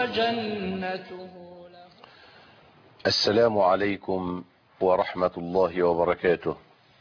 وجنته له السلام عليكم ورحمة الله وبركاته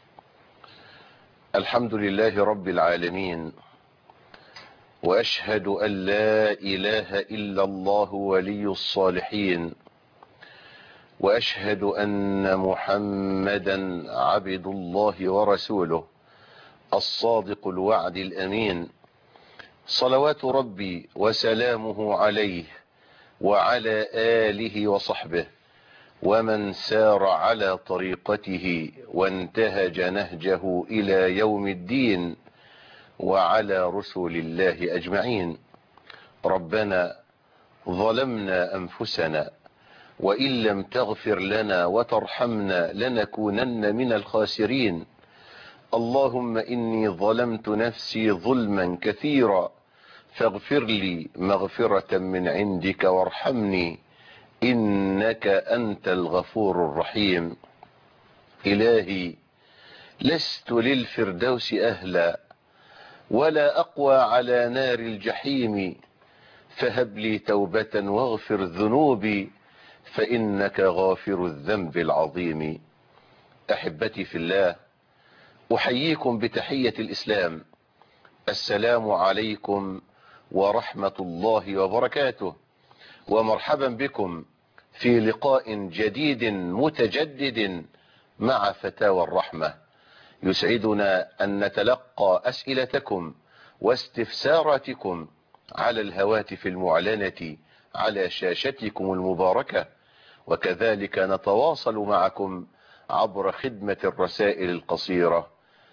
الحمد لله رب العالمين وأشهد أن لا إله إلا الله ولي الصالحين وأشهد أن محمدا عبد الله ورسوله الصادق الوعد الأمين صلوات ربي وسلامه عليه وعلى آله وصحبه ومن سار على طريقته وانتهج نهجه إلى يوم الدين وعلى رسل الله أجمعين ربنا ظلمنا أنفسنا وإن لم تغفر لنا وترحمنا لنكونن من الخاسرين اللهم إني ظلمت نفسي ظلما كثيرا فاغفر لي مغفرة من عندك وارحمني إنك أنت الغفور الرحيم إلهي لست للفردوس أهلا ولا أقوى على نار الجحيم فهب لي توبة واغفر ذنوبي فإنك غافر الذنب العظيم أحبتي في الله أحييكم بتحية الإسلام السلام عليكم ورحمة الله وبركاته ومرحبا بكم في لقاء جديد متجدد مع فتاوى الرحمة يسعدنا أن نتلقى أسئلتكم واستفساراتكم على الهواتف المعلنة على شاشتكم المباركة وكذلك نتواصل معكم عبر خدمة الرسائل القصيرة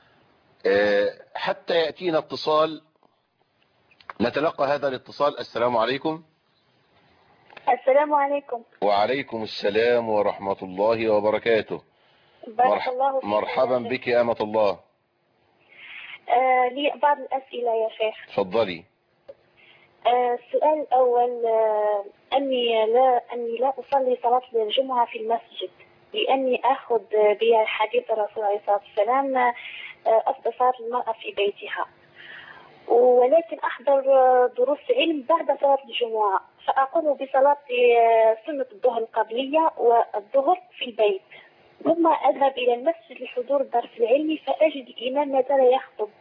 حتى يأتينا اتصال نتلقى هذا الاتصال السلام عليكم السلام عليكم وعليكم السلام ورحمة الله وبركاته بارك مرح- الله فيك مرحبا يا شيخ. بك يا أمة الله آه لي بعض الأسئلة يا شيخ تفضلي آه السؤال الأول آه أني لا أني لا أصلي صلاة الجمعة في المسجد لأني أخذ بها حديث الرسول عليه الصلاة والسلام آه أفضل صلاة المرأة في بيتها ولكن أحضر آه، دروس علم بعد صلاة الجمعة فأقوم بصلاة آه، سنة الظهر القبلية والظهر في البيت ثم أذهب إلى المسجد لحضور الدرس العلمي فأجد الإمام ما زال يخطب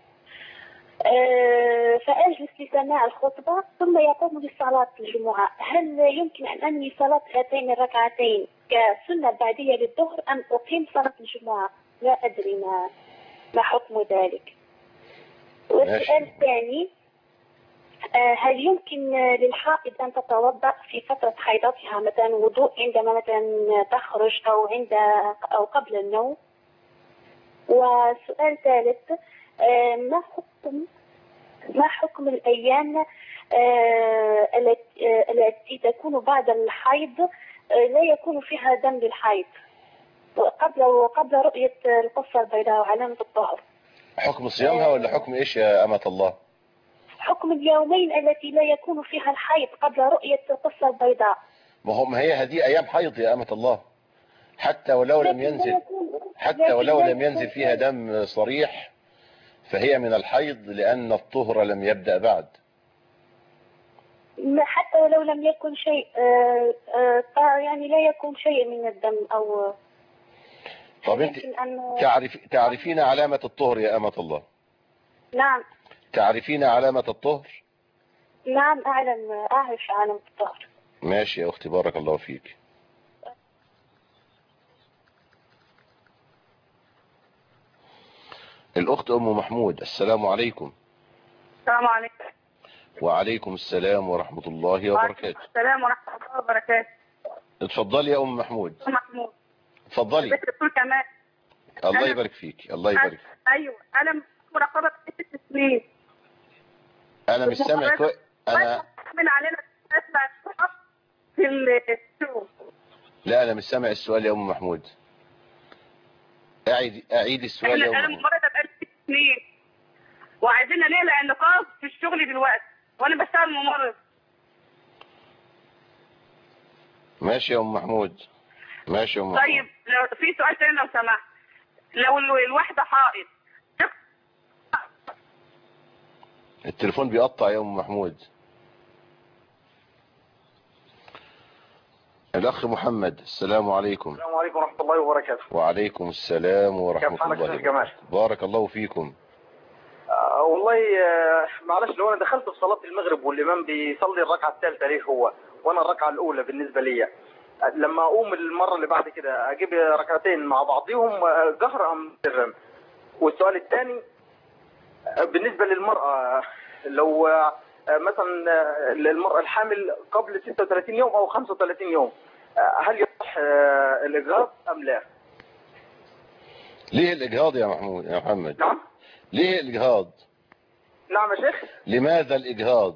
آه، فأجلس لسماع الخطبة ثم يقوم بصلاة الجمعة هل يمكن أن أنهي صلاة هاتين الركعتين كسنة بعدية للظهر أم أقيم صلاة الجمعة لا أدري ما ما حكم ذلك والسؤال الثاني آه، هل يمكن آه، للحائض أن تتوضأ في فترة حيضتها مثلا وضوء عندما مثلا تخرج أو عند أو قبل النوم وسؤال ثالث آه، ما حكم ما حكم الأيام آه، التي آه، التي تكون بعد الحيض آه، لا يكون فيها دم للحيض وقبل وقبل رؤية القصة البيضاء وعلامة الطهر حكم صيامها ولا حكم إيش يا أمة الله حكم اليومين التي لا يكون فيها الحيض قبل رؤية القصة البيضاء ما هو ما هي هذه أيام حيض يا أمة الله حتى ولو لم لكن لا ينزل يكون- حتى لكن ولو لا لم يكون ينزل فيها دم صريح فهي من الحيض لأن الطهر لم يبدأ بعد ما- حتى ولو لم يكن شيء آه، آه، طا- يعني لا يكون شيء من الدم أو طب أنت يمكن أن تعرف تعرفين علامة الطهر يا أمة الله نعم تعرفين علامة الطهر نعم أعلم أعرف علامة الطهر ماشي يا أختي بارك الله فيك الأخت أم محمود السلام عليكم السلام عليكم وعليكم السلام ورحمة الله وبركاته السلام ورحمة الله وبركاته اتفضلي يا أم محمود أم محمود اتفضلي بس الدكتور كمان الله أنا- يبارك فيك الله يبارك فيك أيوه أنا مراقبة ست سنين أنا مش سامع كوي... أنا من علينا أسمع الصحف في السوق لا أنا مش سامع السؤال يا أم محمود أعيد أعيد السؤال يا احنا أم انا محمود ممرضه بقالي ست سنين وعايزين نقلع النقاط في الشغل دلوقتي وانا بشتغل ممرض ماشي يا أم محمود ماشي يا أم محمود طيب لو في سؤال تاني لو سمحت لو ال- الواحده حائض التليفون بيقطع يا أم محمود الأخ محمد السلام عليكم السلام عليكم ورحمة الله وبركاته وعليكم السلام ورحمة كيف حالك الله شيخ جمال؟ وبركاته بارك الله فيكم آه والله آه معلش لو انا دخلت في صلاة المغرب والامام بيصلي الركعة الثالثة ليه هو وانا الركعة الاولى بالنسبة لي آه، لما اقوم المرة اللي بعد كده اجيب ركعتين مع بعضهم آه، جهر ام سرا والسؤال الثاني آه، بالنسبة للمرأة لو آه، مثلا آه، المرأة الحامل قبل 36 يوم او 35 يوم آه، هل يصح آه، الاجهاض ام لا؟ ليه الإجهاض يا محمود يا محمد نعم ليه الإجهاض نعم يا شيخ لماذا الإجهاض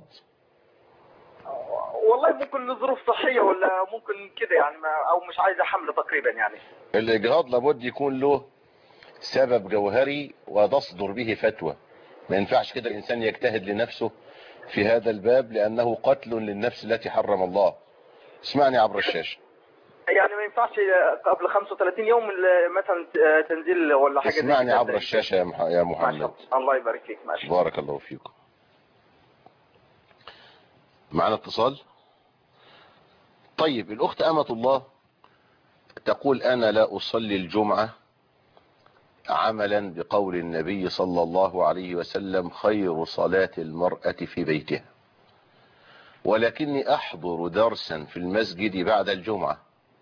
والله ممكن لظروف صحية ولا ممكن كده يعني ما أو مش عايزة حمل تقريبا يعني الإجهاض لابد يكون له سبب جوهري وتصدر به فتوى ما ينفعش كده الإنسان يجتهد لنفسه في هذا الباب لأنه قتل للنفس التي حرم الله اسمعني عبر الشاشة يعني ما ينفعش قبل 35 يوم مثلا تنزيل ولا حاجة زي اسمعني كده. عبر الشاشة يا مح- يا ما شاء محمد الله. الله يبارك فيك ماشي بارك الله فيكم معنا اتصال طيب الأخت أمة الله تقول أنا لا أصلي الجمعة عملا بقول النبي صلى الله عليه وسلم خير صلاة المرأة في بيتها ولكني أحضر درسا في المسجد بعد الجمعة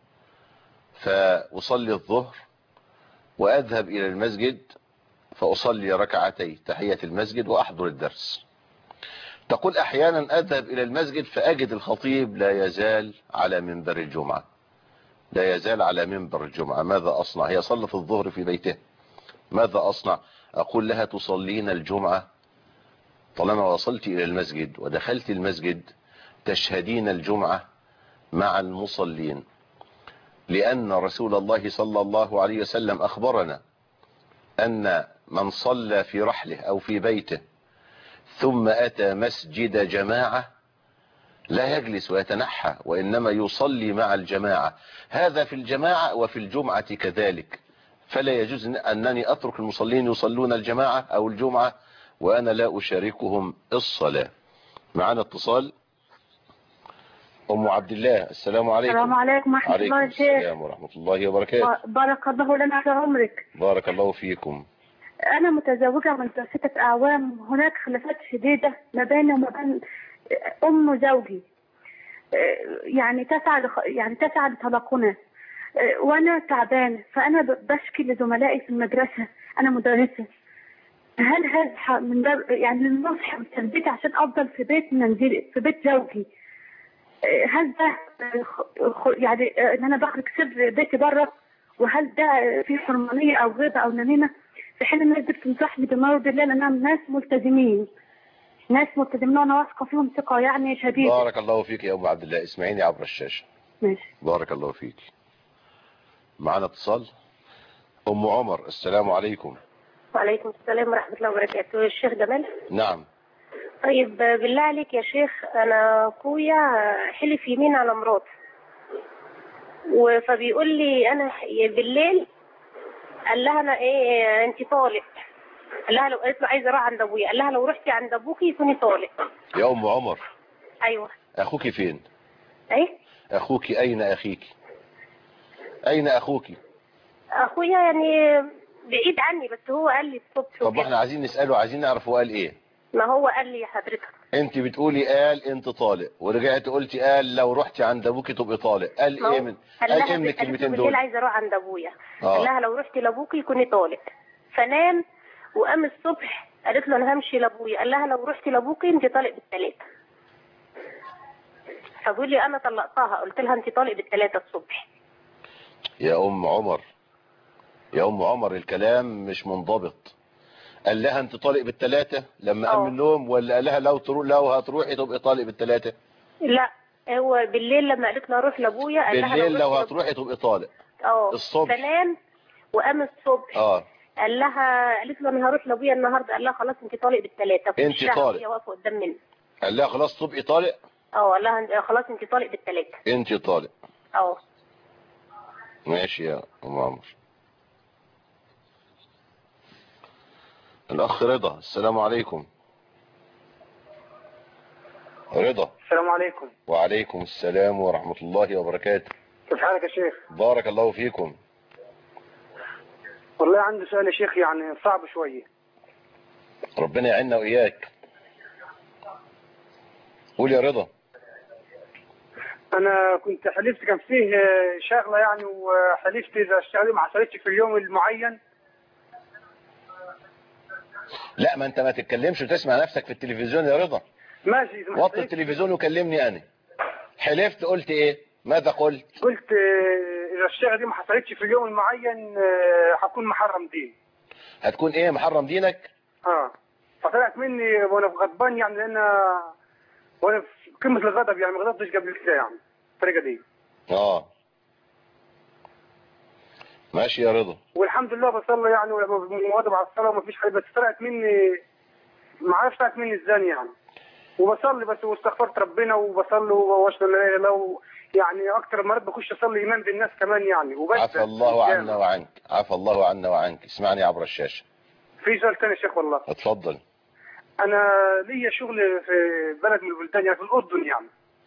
فأصلي الظهر وأذهب إلى المسجد فأصلي ركعتي تحية المسجد وأحضر الدرس تقول أحيانا أذهب إلى المسجد فأجد الخطيب لا يزال على منبر الجمعة لا يزال على منبر الجمعة ماذا أصنع هي صلت الظهر في بيته ماذا أصنع أقول لها تصلين الجمعة طالما وصلت إلى المسجد ودخلت المسجد تشهدين الجمعة مع المصلين لأن رسول الله صلى الله عليه وسلم أخبرنا أن من صلى في رحله أو في بيته ثم أتى مسجد جماعة لا يجلس ويتنحى وإنما يصلي مع الجماعة هذا في الجماعة وفي الجمعة كذلك فلا يجوز أنني أترك المصلين يصلون الجماعة أو الجمعة وأنا لا أشاركهم الصلاة معنا اتصال أم عبد الله السلام عليكم السلام عليكم ورحمة عليكم الله وبركاته السلام ورحمة الله وبركاته بارك الله لنا على عمرك بارك الله فيكم أنا متزوجة من ستة أعوام هناك خلافات شديدة ما بيني وما بين أم زوجي يعني تسعى لخ... يعني تسعى لطلاقنا وأنا تعبانة فأنا ب- بشكي لزملائي في المدرسة أنا مدرسة هل هذا من باب يعني النصح والتثبيت عشان أفضل في بيت منزلي في بيت زوجي هل ده خ- خ- يعني ان انا بخرج سر بيتي بره وهل ده في حرمانيه او غيبه او نميمه في حين الناس دي بتنصحني بما يرضي الله لانهم ناس ملتزمين ناس ملتزمين وانا واثقه فيهم ثقه يعني شديده بارك الله فيك يا أم عبد الله اسمعيني عبر الشاشة ماشي بارك الله فيك معنا اتصال أم عمر السلام عليكم وعليكم السلام ورحمة الله وبركاته الشيخ جمال نعم طيب بالله عليك يا شيخ أنا أخويا حلف يمين على مراته و- فبيقول لي أنا ح- بالليل قال لها أنا إيه أنت طالق قال لها لو قالت له عايزة أروح عند أبويا قال لها لو رحتي عند أبوكي يكوني طالق يا أم عمر أيوه أخوك فين إيه أخوك أين أخيك أين أخوك أخويا يعني بعيد عني بس هو قال لي الصبح طب وكده. احنا عايزين نسأله عايزين نعرف هو قال إيه ما هو قال لي حضرتك انت بتقولي قال انت طالق ورجعت قلتي قال لو رحتي عند ابوكي تبقي طالق قال ما هو ايه من قال قال لها ايه من قالت له الكلمتين بالليل دول عايزه اروح عند ابويا آه. قال لها لو رحتي لابوكي يكوني طالق فنام وقام الصبح قالت له انا همشي لابويا قال لها لو رحتي لابوكي انت طالق بالثلاثه فبيقول لي انا طلقتها قلت لها انت طالق بالثلاثه الصبح يا ام عمر يا ام عمر الكلام مش منضبط قال لها انت طالق بالثلاثه لما قام آه. من النوم ولا قال لها لو تروح لو هتروحي تبقي طالق بالثلاثه لا هو بالليل لما قالت له اروح لابويا قال لها بالليل لو رحتي هتروحي تبقي طالق لأبويا- اه الصبح. فنام وقام الصبح اه قال لها قالت له انا هروح لابويا النهارده قال لها خلاص انت طالق بالثلاثه في أنت الشهر طالق. هي واقفه قدام منه قال لها خلاص تبقي طالق اه قال لها خلاص انت طالق بالثلاثه انت طالق اه ماشي يا ام عمر الاخ رضا السلام عليكم رضا السلام عليكم وعليكم السلام ورحمة الله وبركاته كيف حالك يا شيخ؟ بارك الله فيكم والله عندي سؤال يا شيخ يعني صعب شوية ربنا يعيننا وإياك قول يا رضا أنا كنت حلفت كان فيه آه، شغلة يعني وحلفت إذا الشغلة ما حصلتش في اليوم المعين لا ما انت ما تتكلمش وتسمع نفسك في التلفزيون يا رضا ماشي إذا ما وطي حصلتش- التلفزيون وكلمني انا حلفت قلت ايه ماذا قلت قلت آه، إذا الشغلة دي ما حصلتش في اليوم المعين آه، هكون محرم دين هتكون ايه محرم دينك اه فطلعت مني وانا في غضبان يعني لان وانا في قمه الغضب يعني ما غضبتش قبل كده يعني الطريقه دي اه ماشي يا رضا والحمد لله بصلي يعني ومواظب على الصلاه وما فيش حاجه بس طلعت مني ما عرفش طلعت مني ازاي يعني وبصلي بس واستغفرت ربنا وبصلي واشهد ان لا اله الا الله يعني اكتر مرات بخش اصلي ايمان بالناس كمان يعني وبس عفى الله عنا وعنك عفى الله عنا وعنك اسمعني عبر الشاشة في سؤال ثاني يا شيخ والله اتفضل انا ليا شغل في بلد من البلدان يعني في الاردن يعني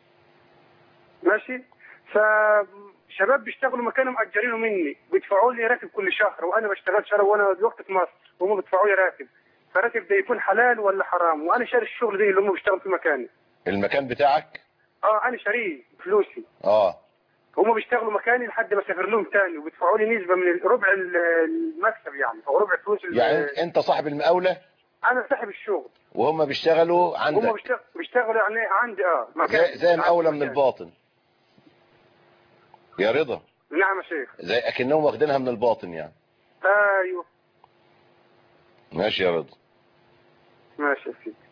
ماشي فشباب بيشتغلوا مكانهم مأجرينه مني بيدفعوا لي راتب كل شهر وانا بشتغل شهر وانا دلوقتي في مصر وهم بيدفعوا لي راتب فالراتب ده يكون حلال ولا حرام وانا شاري الشغل ده اللي هم بيشتغلوا في مكاني المكان بتاعك اه انا شاريه فلوسي اه هم بيشتغلوا مكاني لحد ما اسافر لهم تاني وبيدفعوا لي نسبه من ربع المكسب يعني او ربع فلوس ال- يعني انت صاحب المقاولة انا صاحب الشغل وهم بيشتغلوا هم عندك بيشتغلوا بيشتغلوا يعني عندي اه زي, زي مقاولة من مكاني. الباطن يا رضا نعم يا شيخ زي اكنهم واخدينها من الباطن يعني ايوه ماشي يا رضا ماشي يا سيدي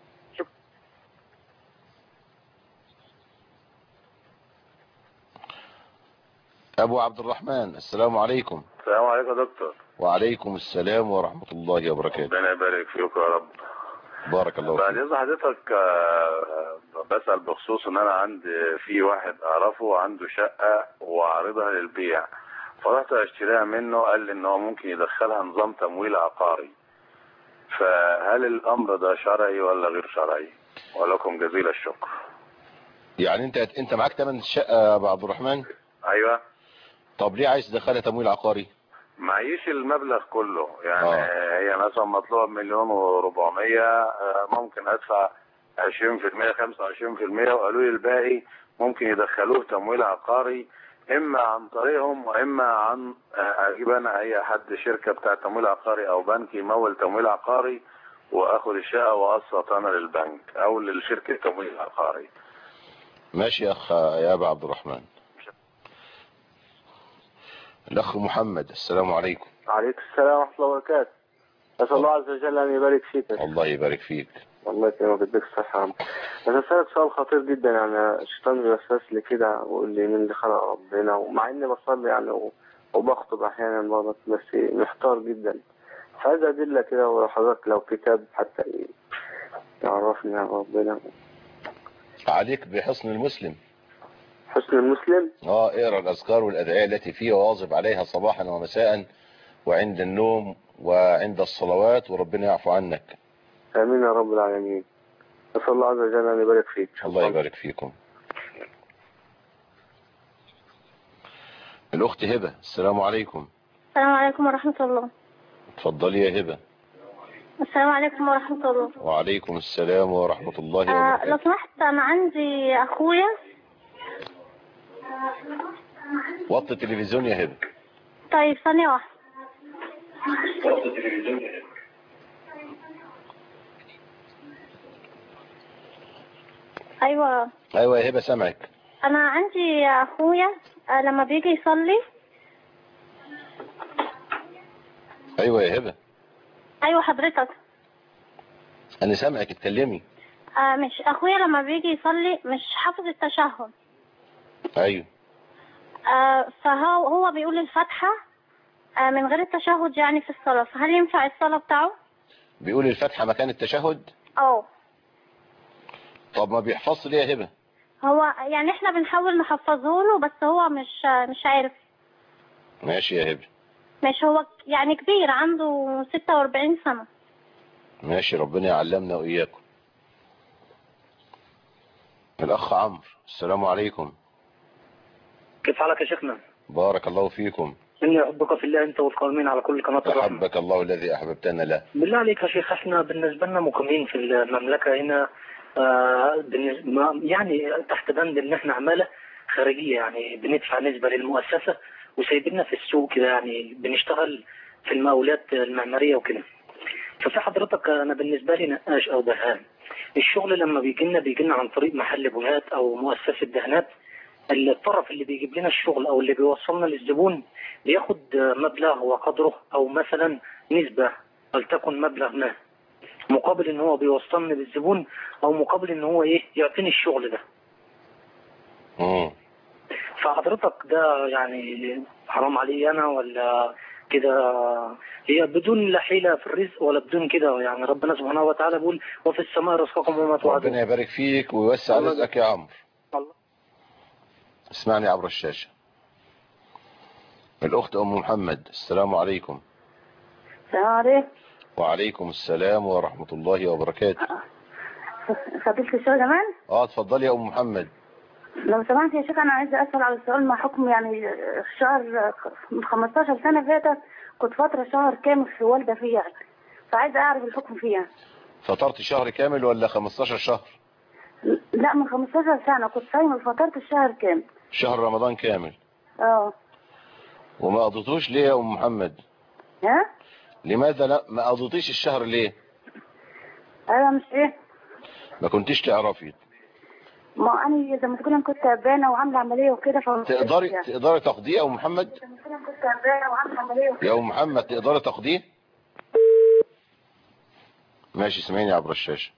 ابو عبد الرحمن السلام عليكم السلام عليكم يا دكتور وعليكم السلام ورحمة الله وبركاته ربنا يبارك فيك يا رب بارك الله بعد فيك اذن حضرتك آه، بسأل بخصوص ان انا عندي في واحد اعرفه عنده شقة وعارضها للبيع فرحت اشتريها منه قال لي ان هو ممكن يدخلها نظام تمويل عقاري فهل الامر ده شرعي ولا غير شرعي ولكم جزيل الشكر يعني انت انت معاك تمن الشقة يا ابو عبد الرحمن ايوه طب ليه عايز تدخلها تمويل عقاري معيش المبلغ كله يعني آه. آه. هي مثلا مطلوبة مليون وربعمية ممكن ادفع 20% 25% وقالوا لي الباقي ممكن يدخلوه تمويل عقاري اما عن طريقهم واما عن آه، اجيب انا اي حد شركة بتاع تمويل عقاري او بنك يمول تمويل عقاري واخد الشقة واقسط انا للبنك او للشركة التمويل العقاري ماشي يا اخ يا ابو عبد الرحمن الاخ محمد السلام عليكم عليكم السلام ورحمة الله وبركاته أسأل الله عز وجل أن يبارك فيك الله يبارك فيك والله يكرمك ويديك الصحة يا رب بس أسألك سؤال خطير جدا يعني الشيطان بيوسوس لي كده ويقول لي مين اللي خلق ربنا ومع إني بصلي يعني و- وبخطب أحيانا برضه بس محتار جدا فعايز أدلة كده وحضرتك لو كتاب حتى ي- يعرفني عن ربنا عليك بحسن المسلم حسن المسلم اه اقرا الاذكار والادعية التي فيه وواظب عليها صباحا ومساء وعند النوم وعند الصلوات وربنا يعفو عنك آمين يا رب العالمين أسأل الله عز وجل أن يبارك فيك الله يبارك فيكم الاخت هبة السلام عليكم السلام عليكم ورحمة الله اتفضلي يا هبة السلام عليكم ورحمة الله وعليكم السلام ورحمة الله آه وبركاته لو سمحت أنا عندي أخويا وطي التلفزيون يا هبة طيب ثانية واحدة أيوة ايوه يا هبة سامعك أنا عندي أخويا آه لما بيجي يصلي ايوه يا هبة أيوة حضرتك انا سامعك اتكلمي آه مش أخويا لما بيجي يصلي مش حافظ التشهد ايوه آه فهو هو بيقول الفاتحة آه من غير التشهد يعني في الصلاة فهل ينفع الصلاة بتاعه؟ بيقول الفاتحة مكان التشهد أه طب ما بيحفظش ليه يا هبة هو يعني احنا بنحاول نحفظه له بس هو مش مش عارف ماشي يا هبة مش هو يعني كبير عنده 46 سنة ماشي ربنا يعلمنا واياكم الاخ عمرو السلام عليكم كيف حالك يا شيخنا؟ بارك الله فيكم إني أحبك في الله أنت والقائمين على كل قناة الرحمة أحبك الله الذي أحببتنا له بالله عليك يا شيخ احنا بالنسبة لنا مقيمين في المملكة هنا آه بالنسبة ما- يعني تحت بند ان احنا عمالة خارجية يعني بندفع نسبة للمؤسسة وسايبيننا في السوق كده يعني بنشتغل في المقاولات المعمارية وكده ففي حضرتك انا بالنسبة لي نقاش او دهان الشغل لما بيجي لنا بيجي لنا عن طريق محل بنات او مؤسسة دهانات الطرف اللي بيجيب لنا الشغل او اللي بيوصلنا للزبون بياخد مبلغ وقدره او مثلا نسبة ولتكن مبلغ ما مقابل ان هو بيوصلني للزبون او مقابل ان هو ايه يعطيني الشغل ده مم. فحضرتك ده يعني حرام علي انا ولا كده هي بدون لا حيلة في الرزق ولا بدون كده يعني ربنا سبحانه وتعالى بيقول وفي السماء رزقكم وما توعدون ربنا يبارك فيك ويوسع الله رزقك يا عمرو الله. اسمعني عبر الشاشة الأخت أم محمد السلام عليكم السلام عليكم وعليكم السلام ورحمة الله وبركاته فضيلة الشيخ جمال اه اتفضلي يا أم محمد لو سمحت يا شيخ انا عايزه اسال على السؤال ما حكم يعني شهر من 15 سنه فاتت كنت فتره شهر كامل في والده فيه يعني فعايزه اعرف الحكم فيها فطرت شهر كامل ولا 15 شهر لا من 15 سنه كنت صايمه فطرت الشهر كامل شهر رمضان كامل اه وما قضيتوش ليه يا أم محمد ها لماذا لا ما قضيتيش الشهر ليه انا مش ايه ما كنتيش تعرفي ما انا زي ما تقول انا كنت تعبانه وعامله عمليه وكده ف تقدري يعني. تقدري تقضيه يا أم محمد زي ما تقول انا كنت تعبانه وعامله عمليه وكده يا أم محمد تقدري تقضيه ماشي سمعيني عبر الشاشة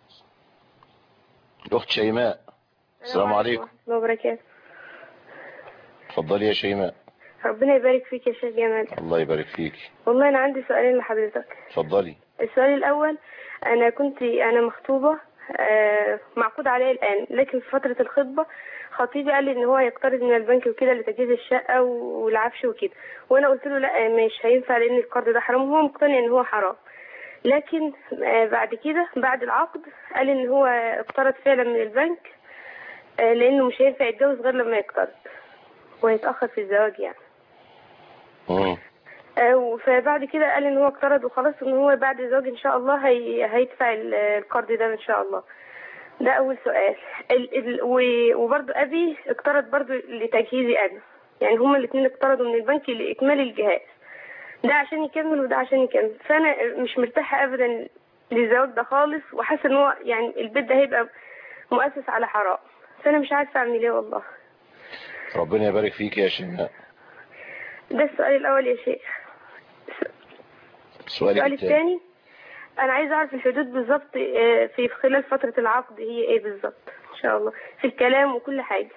الأخت شيماء السلام عليكم الله وبركاته اتفضلي يا شيماء ربنا يبارك فيك يا شيخ جمال الله يبارك فيك والله أنا عندي سؤالين لحضرتك اتفضلي السؤال الأول أنا كنت أنا مخطوبة آه، معقود عليا الآن لكن في فترة الخطبة خطيبي قال لي إن هو يقترض من البنك وكده لتجهيز الشقة والعفش وكده وأنا قلت له لا مش هينفع لأن القرض ده حرام وهو مقتنع إن هو حرام لكن آه، بعد كده بعد العقد قال إن هو اقترض فعلا من البنك آه، لأنه مش هينفع يتجوز غير لما يقترض ويتأخر في الزواج يعني مم. آه، فبعد كده قال ان هو اقترض وخلاص ان هو بعد الزواج ان شاء الله هي... هيدفع ال- القرض ده ان شاء الله ده اول سؤال ال... ال... و- وبرضه ابي اقترض برضه لتجهيزي انا يعني هما الاثنين اقترضوا من البنك لاكمال الجهاز ده عشان يكمل وده عشان يكمل فانا مش مرتاحه ابدا للزواج ده خالص وحاسه ان هو يعني البيت ده هيبقى مؤسس على حرام فانا مش عارفه اعمل ايه والله ربنا يبارك فيك يا شيماء ده السؤال الاول يا شيخ سؤالك السؤال الثاني الثاني انا عايزه اعرف الحدود بالظبط آه، في خلال فتره العقد هي ايه بالظبط ان شاء الله في الكلام وكل حاجه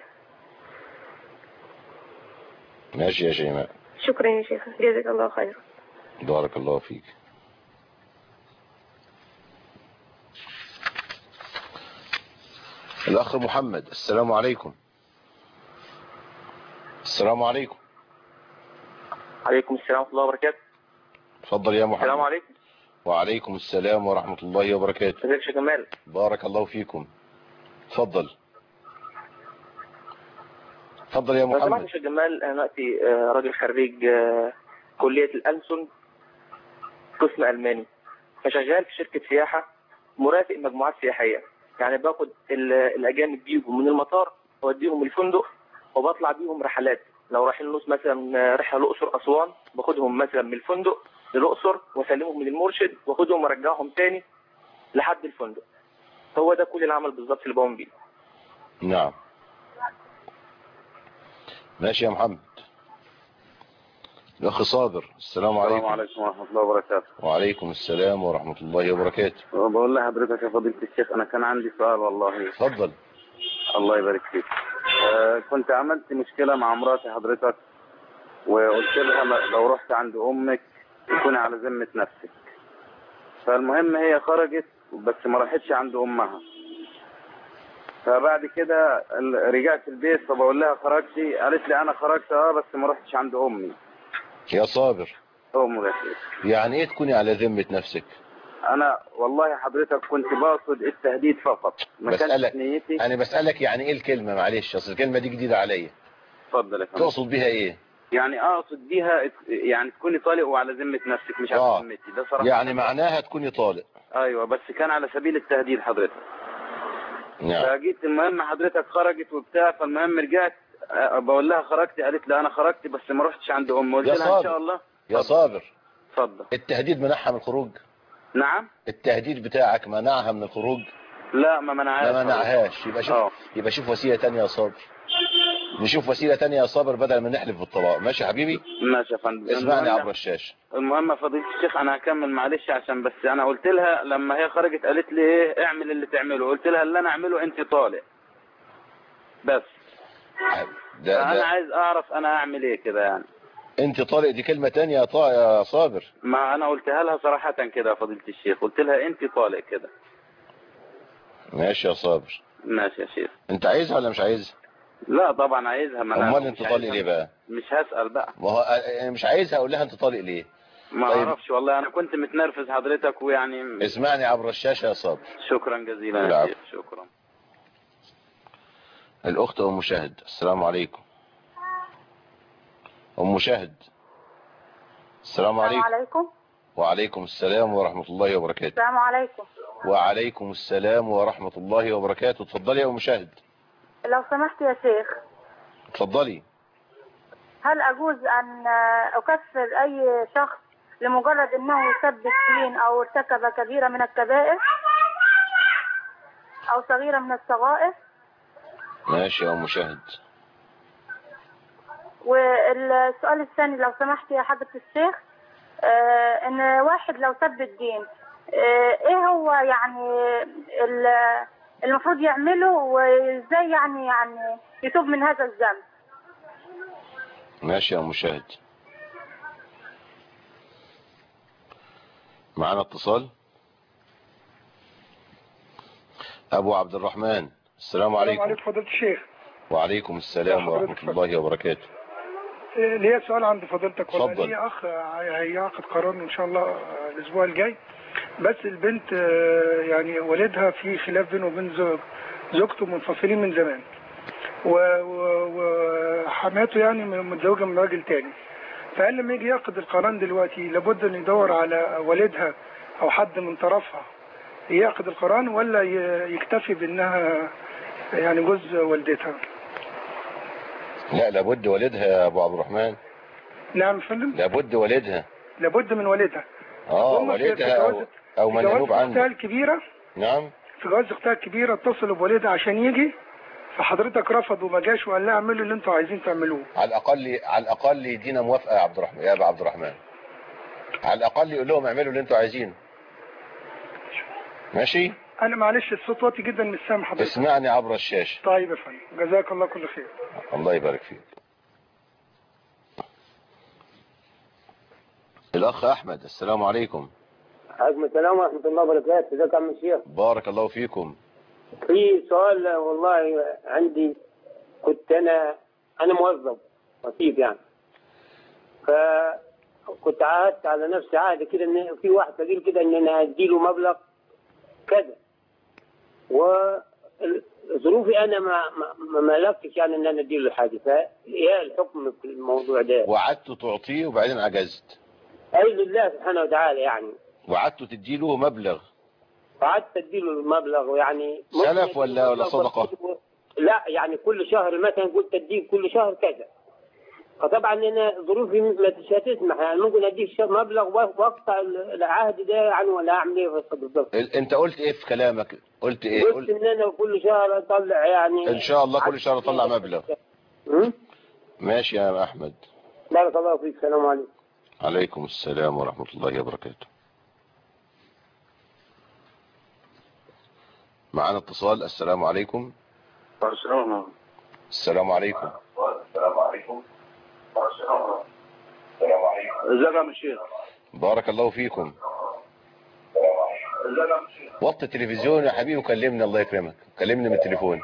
ماشي يا شيماء شكرا يا شيخ جزاك الله خيرا بارك الله فيك الأخ محمد السلام عليكم السلام عليكم عليكم السلام ورحمة الله وبركاته اتفضل يا محمد السلام عليكم وعليكم السلام ورحمة الله وبركاته ازيك يا شيخ جمال بارك الله فيكم اتفضل اتفضل يا لو سمحت يا محمد شيخ جمال انا دلوقتي آه، راجل خريج آه، كلية الألسن قسم ألماني فشغال في شركة سياحة مرافق مجموعات سياحية يعني باخد ال- الأجانب بيجوا من المطار وأوديهم الفندق وبطلع بيهم رحلات لو رايحين نص مثلا آه، رحلة الأقصر أسوان باخدهم مثلا من الفندق للأقصر وأسلمهم من المرشد وأخدهم وأرجعهم تاني لحد الفندق هو ده كل العمل بالظبط اللي بقوم بيه نعم ماشي يا محمد الأخ صابر السلام عليكم السلام عليكم ورحمة الله وبركاته وعليكم السلام ورحمة الله وبركاته بقول لحضرتك يا فضيلة الشيخ أنا كان عندي سؤال والله اتفضل الله يبارك فيك آه كنت عملت مشكلة مع مراتي حضرتك وقلت لها ل- لو رحت عند أمك تكوني على ذمة نفسك فالمهم هي خرجت بس ما راحتش عند أمها فبعد كده ال- رجعت البيت فبقول لها خرجتي قالت لي أنا خرجت أه بس ما رحتش عند أمي يا صابر أم ده يعني ايه تكوني على ذمة نفسك انا والله حضرتك كنت بقصد التهديد فقط ما كانش بسألك نيتي انا بسألك يعني ايه الكلمة معلش اصل الكلمة دي جديدة عليا اتفضل يا فندم تقصد بها ايه يعني اقصد بيها ات- يعني تكوني طالق وعلى ذمه نفسك مش آه. على ذمتي ده صراحه يعني معناها تكوني طالق ايوه بس كان على سبيل التهديد حضرتك نعم فجيت المهم حضرتك خرجت وبتاع فالمهم رجعت أه، بقول لها خرجت قالت لي انا خرجت بس ما رحتش عند امي قلت يا لها ان صابر. شاء الله يا صابر اتفضل التهديد منعها من الخروج نعم التهديد بتاعك منعها من الخروج لا ما منعهاش ما منعهاش يبقى شوف آه. يبقى شوف وسيله تانية يا صابر نشوف وسيله تانية يا صابر بدل ما نحلف بالطلاق ماشي يا حبيبي ماشي يا فندم اسمعني المهم- عبر الشاشه المهم يا فضيلة الشيخ انا هكمل معلش عشان بس انا قلت لها لما هي خرجت قالت لي ايه اعمل اللي تعمله قلت لها اللي انا اعمله انت طالق بس ده, فانا ده عايز اعرف انا اعمل ايه كده يعني انت طالق دي كلمه تانية يا طا يا صابر ما انا قلتها لها صراحة كده يا فضيلة الشيخ قلت لها انت طالق كده ماشي يا صابر ماشي يا شيخ انت عايزها ولا مش عايزها لا طبعا عايزها ما انا امال انت مش طالق عايزها. ليه بقى مش هسأل بقى ما هو انا مش عايزها اقول لها انت طالق ليه ما طيب. اعرفش والله انا كنت متنرفز حضرتك ويعني اسمعني عبر الشاشه يا صابر شكرا جزيلا يا العفو. شيخ شكرا الاخت ام شاهد السلام عليكم ام شاهد السلام عليكم عليكم وعليكم السلام ورحمه الله وبركاته السلام عليكم وعليكم السلام ورحمه الله وبركاته اتفضلي يا ام شاهد لو سمحت يا شيخ اتفضلي هل أجوز أن أكفر أي شخص لمجرد أنه سب الدين أو ارتكب كبيرة من الكبائر أو صغيرة من الصغائر ماشي يا ام شاهد والسؤال الثاني لو سمحت يا حضرة الشيخ آه، ان واحد لو سب الدين آه، ايه هو يعني ال- المفروض يعمله وازاي يعني يعني يتوب من هذا الذنب ماشي يا ام شاهد معانا اتصال ابو عبد الرحمن السلام السلام عليكم عليكم فضيلة الشيخ وعليكم السلام ورحمه الله وبركاته إيه، ليا سؤال عند فضيلتك والله اتفضل. ليا اخ هي- هيعقد قرار ان شاء الله آه، الاسبوع الجاي بس البنت آه، يعني والدها في خلاف بينه وبين زوج زوجته منفصلين من زمان و- و- وحماته يعني متزوجه من راجل تاني فقال لما يجي يعقد القران دلوقتي لابد ان يدور على والدها او حد من طرفها يعقد القران ولا ي- يكتفي بانها يعني جوز والدتها لا لابد والدها يا ابو عبد الرحمن نعم يا فندم لابد والدها لابد من والدها اه هم في- في والدها او, جواز- أو في من جواز ينوب اختها عنه الكبيرة نعم في جواز اختها الكبيرة اتصلوا بوالدها عشان يجي فحضرتك رفض وما جاش وقال لها اعملوا اللي انتوا عايزين تعملوه على الاقل على الاقل يدينا موافقه يا عبد الرحمن يا ابو عبد الرحمن على الاقل يقول لهم اعملوا اللي انتوا عايزينه ماشي انا معلش الصوت واطي جدا مش سامع حضرتك اسمعني عبر الشاشه طيب يا فندم جزاك الله كل خير الله يبارك فيك الاخ احمد السلام عليكم عليكم السلام ورحمة الله وبركاته، ازيك يا عم الشيخ؟ بارك الله فيكم في سؤال والله عندي كنت أنا أنا موظف وسيط يعني. فكنت عاهدت على نفسي عهد كده إن في واحد فقير كده إن أنا أديله مبلغ كذا. وظروفي أنا ما ما ما ملكتش يعني إن أنا أديله الحاجة، فإيه الحكم في الموضوع ده؟ وعدت تعطيه وبعدين عجزت أي لله سبحانه وتعالى يعني. وعدت تديله مبلغ قعدت اديله المبلغ يعني ممكن سلف أديله ولا ولا مبلغ صدقه بسيط. لا يعني كل شهر مثلا قلت اديك كل شهر كذا فطبعا انا ظروفي ما مش هتسمح يعني ممكن اديك ش- مبلغ و- واقطع ال- العهد ده يعني ولا اعمل ايه بالضبط ال- انت قلت ايه في كلامك قلت ايه قلت قلت ان انا كل شهر اطلع يعني ان شاء الله كل شهر اطلع مبلغ ماشي يا احمد بارك الله فيك السلام عليكم عليكم السلام ورحمة الله وبركاته معنا اتصال السلام عليكم السلام السلام عليكم السلام عليكم ازيك يا عم الشيخ بارك الله فيكم ازيك يا عم الشيخ وطي التلفزيون يا حبيبي وكلمني الله يكرمك كلمني من التليفون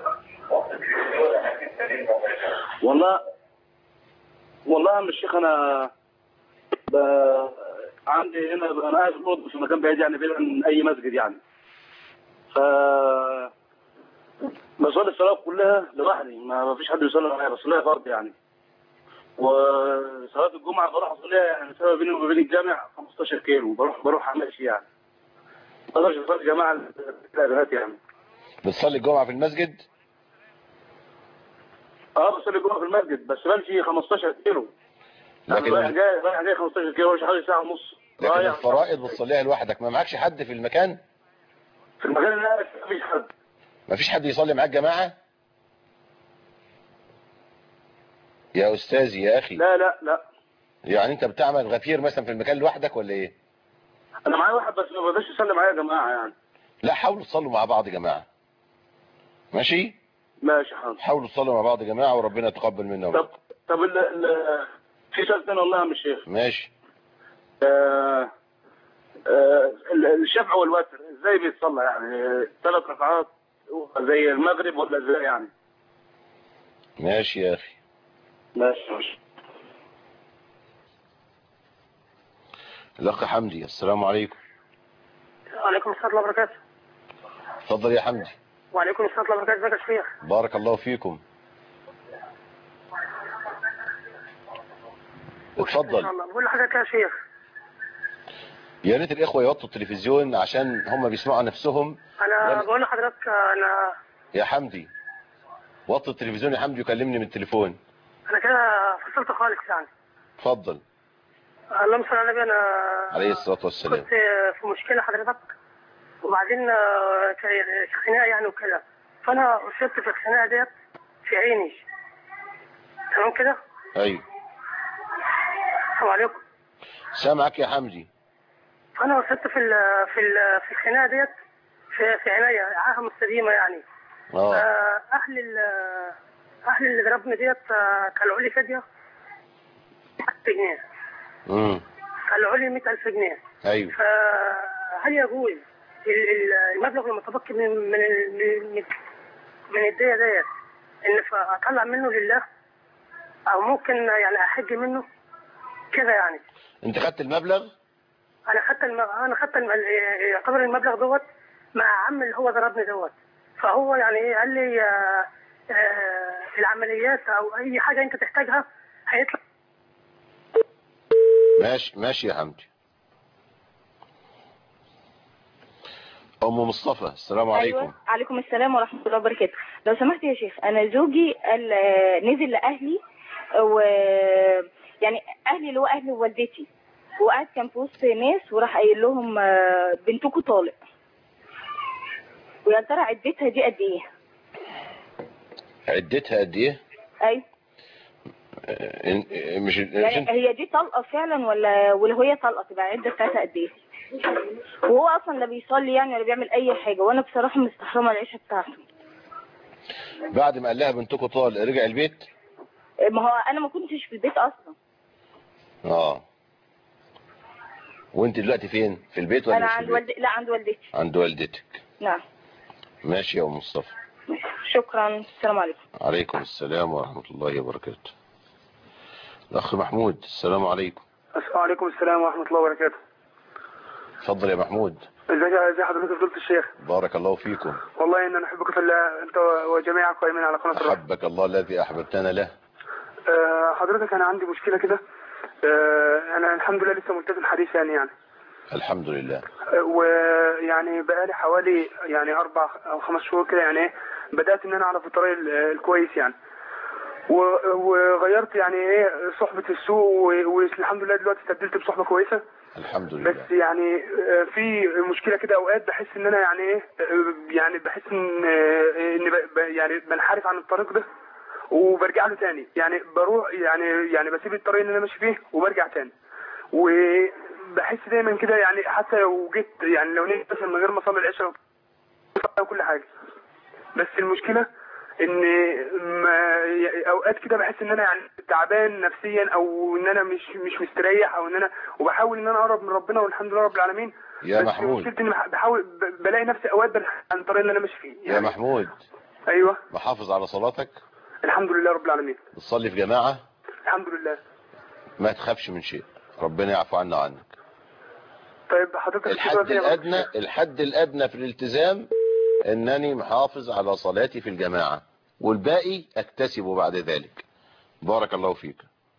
والله والله يا عم الشيخ انا ب... عندي هنا انا قاعد في أوضة في مكان بعيد يعني بعيد عن اي مسجد يعني ف ب... بصلي الصلاة كلها لوحدي ما ما فيش حد يصلي معايا بصليها فرض يعني وصلاة الجمعة بروح أصليها يعني مسافة بيني وبين الجامع 15 كيلو بروح بروح أمشي يعني ما اقدرش اصلي جماعة الأذانات يعني بتصلي الجمعة في المسجد اه بصلي الجمعة في المسجد بس بمشي 15 كيلو يعني لكن رايح جاي رايح جاي 15 كيلو مش حوالي ساعة ونص لكن رايح الفرائض بتصليها لوحدك ما معكش حد في المكان في المكان اللي أنا قاعد فيه مفيش حد ما فيش حد يصلي معاك جماعة يا أستاذي يا أخي لا لا لا يعني أنت بتعمل غفير مثلا في المكان لوحدك ولا إيه أنا معايا واحد بس ما بقدرش يصلي معايا يا جماعة يعني لا حاولوا تصلوا مع بعض يا جماعة ماشي ماشي حاضر حاولوا تصلوا مع بعض يا جماعة وربنا يتقبل منا ومنكم. طب طب ال ال في سؤال تاني والله يا عم الشيخ ماشي آه آه ال- الشفع والوتر ازاي بيتصلى يعني ثلاث ركعات زي المغرب ولا ازاي يعني ماشي يا أخي ماشي ماشي الأخ حمدي السلام عليكم وعليكم السلام ورحمة الله وبركاته اتفضل يا حمدي وعليكم السلام ورحمة الله وبركاته ازيك يا شيخ بارك الله فيكم ان اتفضل شاء الله بقول لحضرتك يا شيخ يا ريت الإخوة يوطوا التلفزيون عشان هم بيسمعوا نفسهم انا ولا- بقول لحضرتك انا يا حمدي وطي التلفزيون يا حمدي وكلمني من التليفون انا كده فصلت خالص يعني اتفضل اللهم صل على النبي انا عليه الصلاة والسلام كنت في مشكلة حضرتك وبعدين آه، ك- خناقة يعني وكده فانا اصبت في الخناقة ديت في عيني تمام كده أيوه السلام عليكم سامعك يا حمدي فانا وصلت في ال في ال في الخناقه ديت في في عينيا عاهه مستديمه يعني اه آه، اهل ال اهل اللي ضربني ديت آه، طلعوا لي فديه 1000 جنيه امم طلعوا لي 100000 جنيه ايوه فهل يجوز ال- ال- المبلغ المتبقي من من ال- من من- من الديه ديت ان ف- اطلع منه لله او ممكن يعني احج منه كده يعني انت خدت المبلغ انا خدت الم... انا خدت الم... يعتبر المبلغ دوت مع عم اللي هو ضربني دوت فهو يعني ايه قال لي آه، آه، العمليات او اي حاجه انت تحتاجها هيطلع ماشي ماشي يا حمدي ام مصطفى السلام عليكم ايوه عليكم السلام ورحمه الله وبركاته لو سمحت يا شيخ انا زوجي قال آه، نزل لاهلي و يعني اهلي اللي هو اهل والدتي وقعد كان في وسط ناس وراح قايل لهم آه، بنتكم طالق ويا ترى عدتها دي قد ايه عدتها قد ايه ايوه آه، إن- آه، مش مش يعني انت هي دي طلقه فعلا ولا ولا هي طلقه تبقى العده بتاعتها قد ايه وهو اصلا لا بيصلي يعني ولا بيعمل اي حاجه وانا بصراحه مستحرمه العيشه بتاعته بعد ما قال لها بنتكم طال رجع البيت ما هو انا ما كنتش في البيت اصلا اه وانت دلوقتي فين في البيت ولا انا مش في عند البيت والدتي لا عند والدتي عند والدتك نعم ماشي يا ام مصطفى شكرا السلام عليكم عليكم السلام ورحمة الله وبركاته الأخ محمود السلام عليكم وعليكم السلام ورحمة الله وبركاته اتفضل يا محمود ازيك ازي حضرتك فضيلة الشيخ بارك الله فيكم والله ان انا احبك في الله انت وجميع القائمين على قناة الرحمة أحبك الله الذي أحببتنا له آه، حضرتك انا عندي مشكلة كده آه، انا الحمد لله لسه ملتزم حديثا يعني الحمد لله آه، ويعني بقالي حوالي يعني اربع او خمس شهور كده يعني ايه بدات ان انا اعرف الطريق ال- الكويس يعني و- وغيرت يعني ايه صحبة السوء و- والحمد لله دلوقتي استبدلت بصحبة كويسة الحمد لله بس يعني آه، في مشكلة كده اوقات بحس ان انا يعني ايه آه، يعني بحس ان آه، ان ب- ب- يعني بنحرف عن الطريق ده وبرجع له تاني يعني بروح يعني يعني بسيب الطريق اللي انا ماشي فيه وبرجع تاني وبحس دايما كده يعني حتى لو جيت يعني لو نمت مثلا من غير ما اصلي العشاء وكل حاجه بس المشكله ان ما اوقات كده بحس ان انا يعني تعبان نفسيا او ان انا مش مش مستريح او ان انا وبحاول ان انا اقرب من ربنا والحمد لله رب العالمين يا بس محمود. مشكلتي اني بحاول ب- بلاقي نفسي اوقات بنحرف عن الطريق اللي انا ماشي فيه يا محمود ايوه محافظ على صلاتك الحمد لله رب العالمين بتصلي في جماعة الحمد لله ما تخافش من شيء ربنا يعفو عنا وعنك طيب حضرتك في سؤال الحد تاني يا الأدنى الحد الأدنى في الالتزام انني محافظ على صلاتي في الجماعة والباقي اكتسبه بعد ذلك بارك الله فيك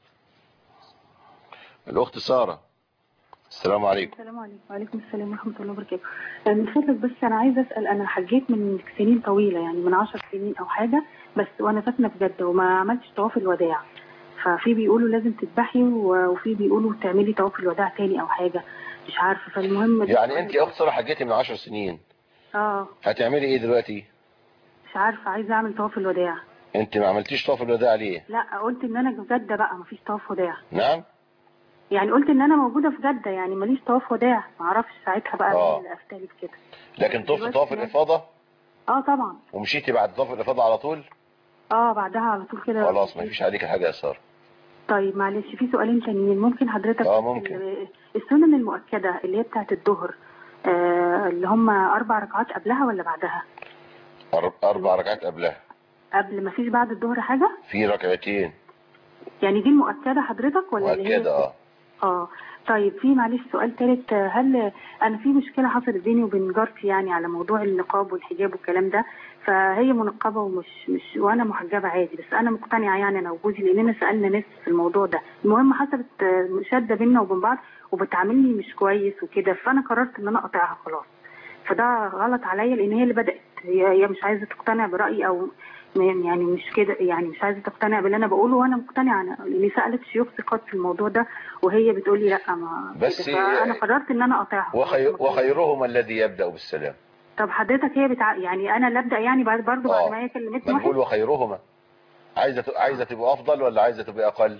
الاخت سارة السلام عليكم السلام عليكم وعليكم السلام ورحمة الله وبركاته آه، من فضلك بس أنا عايزة أسأل أنا حجيت من سنين طويلة يعني من عشر سنين أو حاجة بس وأنا ساكنة في جدة وما عملتش طواف الوداع ففي بيقولوا لازم تذبحي و- وفي بيقولوا تعملي طواف الوداع تاني أو حاجة مش عارفة فالمهم يعني انت يا اخت سارة حجيتي من عشر سنين اه هتعملي ايه دلوقتي مش عارفة عايزة أعمل طواف الوداع انت ما عملتيش طواف الوداع ليه لا قلت إن أنا في جدة بقى مفيش طواف وداع نعم يعني قلت إن أنا موجودة في جدة يعني ماليش طواف وداع معرفش ساعتها بقى آه. مين اللي أفتلي بكده لكن طفت دلوقتي طواف يعني- الافاضة اه طبعا ومشيتي بعد طواف الافاضة على طول اه بعدها على طول كده خلاص ما فيش عليك حاجة يا سارة طيب معلش في سؤالين تانيين ممكن حضرتك اه بس ممكن. ال- السنن المؤكدة اللي هي بتاعت الظهر آه اللي هم أربع ركعات قبلها ولا بعدها؟ أر- اربع ركعات قبلها قبل ما فيش بعد الظهر حاجة؟ في ركعتين يعني دي المؤكدة حضرتك ولا اللي هي مؤكدة اه اه طيب في معلش سؤال تالت آه، هل انا في مشكله حصلت بيني وبين جارتي يعني على موضوع النقاب والحجاب والكلام ده فهي منقبه ومش مش وانا محجبه عادي بس انا مقتنعه يعني انا وجوزي لاننا سالنا ناس في الموضوع ده المهم حصلت آه، مشاده بينا وبين بعض وبتعاملني مش كويس وكده فانا قررت ان انا اقاطعها خلاص فده غلط عليا لان هي اللي بدات هي هي مش عايزه تقتنع برايي او م- يعني مش كده يعني مش عايزه تقتنع باللي انا بقوله وانا مقتنعه انا لاني سالت شيوخ ثقات في الموضوع ده وهي بتقول لي لا ما بس كده. فانا قررت ان انا اقاطعها وخير وخيرهم الذي يبدأ بالسلام طب حضرتك هي بتع... يعني انا اللي ابدا يعني بعد برضه بعد آه. ما هي كلمتني ما واحد نقول وخيرهما عايزة ت- عايزة تبقى افضل ولا عايزة تبقى اقل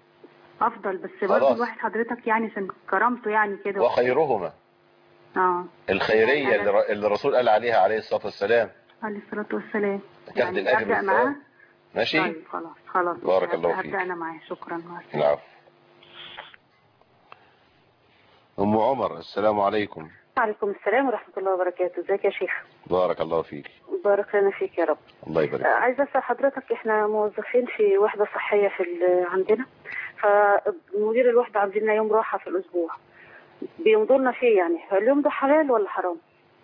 افضل بس برضه خلاص. الواحد حضرتك يعني عشان كرامته يعني كده وخيرهما اه الخيرية اللي ر- اللي الرسول قال عليها عليه الصلاة والسلام عليه الصلاة والسلام تاخد يعني الأجر ابدا والثواب. معاه ماشي طيب خلاص خلاص بارك الله هبدأ فيك. انا معاه شكرا مع السلامة. العفو ام عمر السلام عليكم وعليكم السلام ورحمة الله وبركاته ازيك يا شيخ بارك الله فيك بارك لنا فيك يا رب الله يبارك آه، عايزة أسأل حضرتك احنا موظفين في وحدة صحية في ال- عندنا فمدير الوحدة عندنا يوم راحة في الأسبوع بيمضوا لنا فيه يعني اليوم ده حلال ولا حرام؟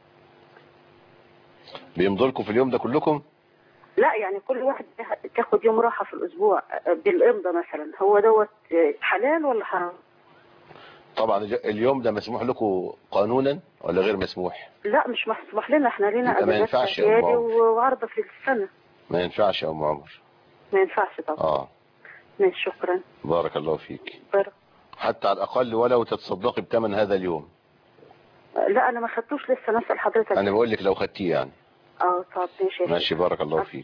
بيمضوا لكم في اليوم ده كلكم لا يعني كل واحد تاخد يوم راحة في الأسبوع آه، بالإمضة مثلا هو دوت آه، حلال ولا حرام؟ طبعا الج- اليوم ده مسموح لكم قانونا ولا غير مسموح لا مش مسموح لنا احنا لينا يبقى ما أجازات ينفعش يا اعتيادي أم عمر. وعرضة في السنة ما ينفعش يا ام عمر ما ينفعش طبعا اه ماشي شكرا بارك الله فيك بارك حتى على الاقل ولو تتصدقي بثمن هذا اليوم لا أنا ما خدتوش لسه نسأل حضرتك انا بقول لك لو خدتيه يعني اه طب ماشي يا ماشي بارك الله فيك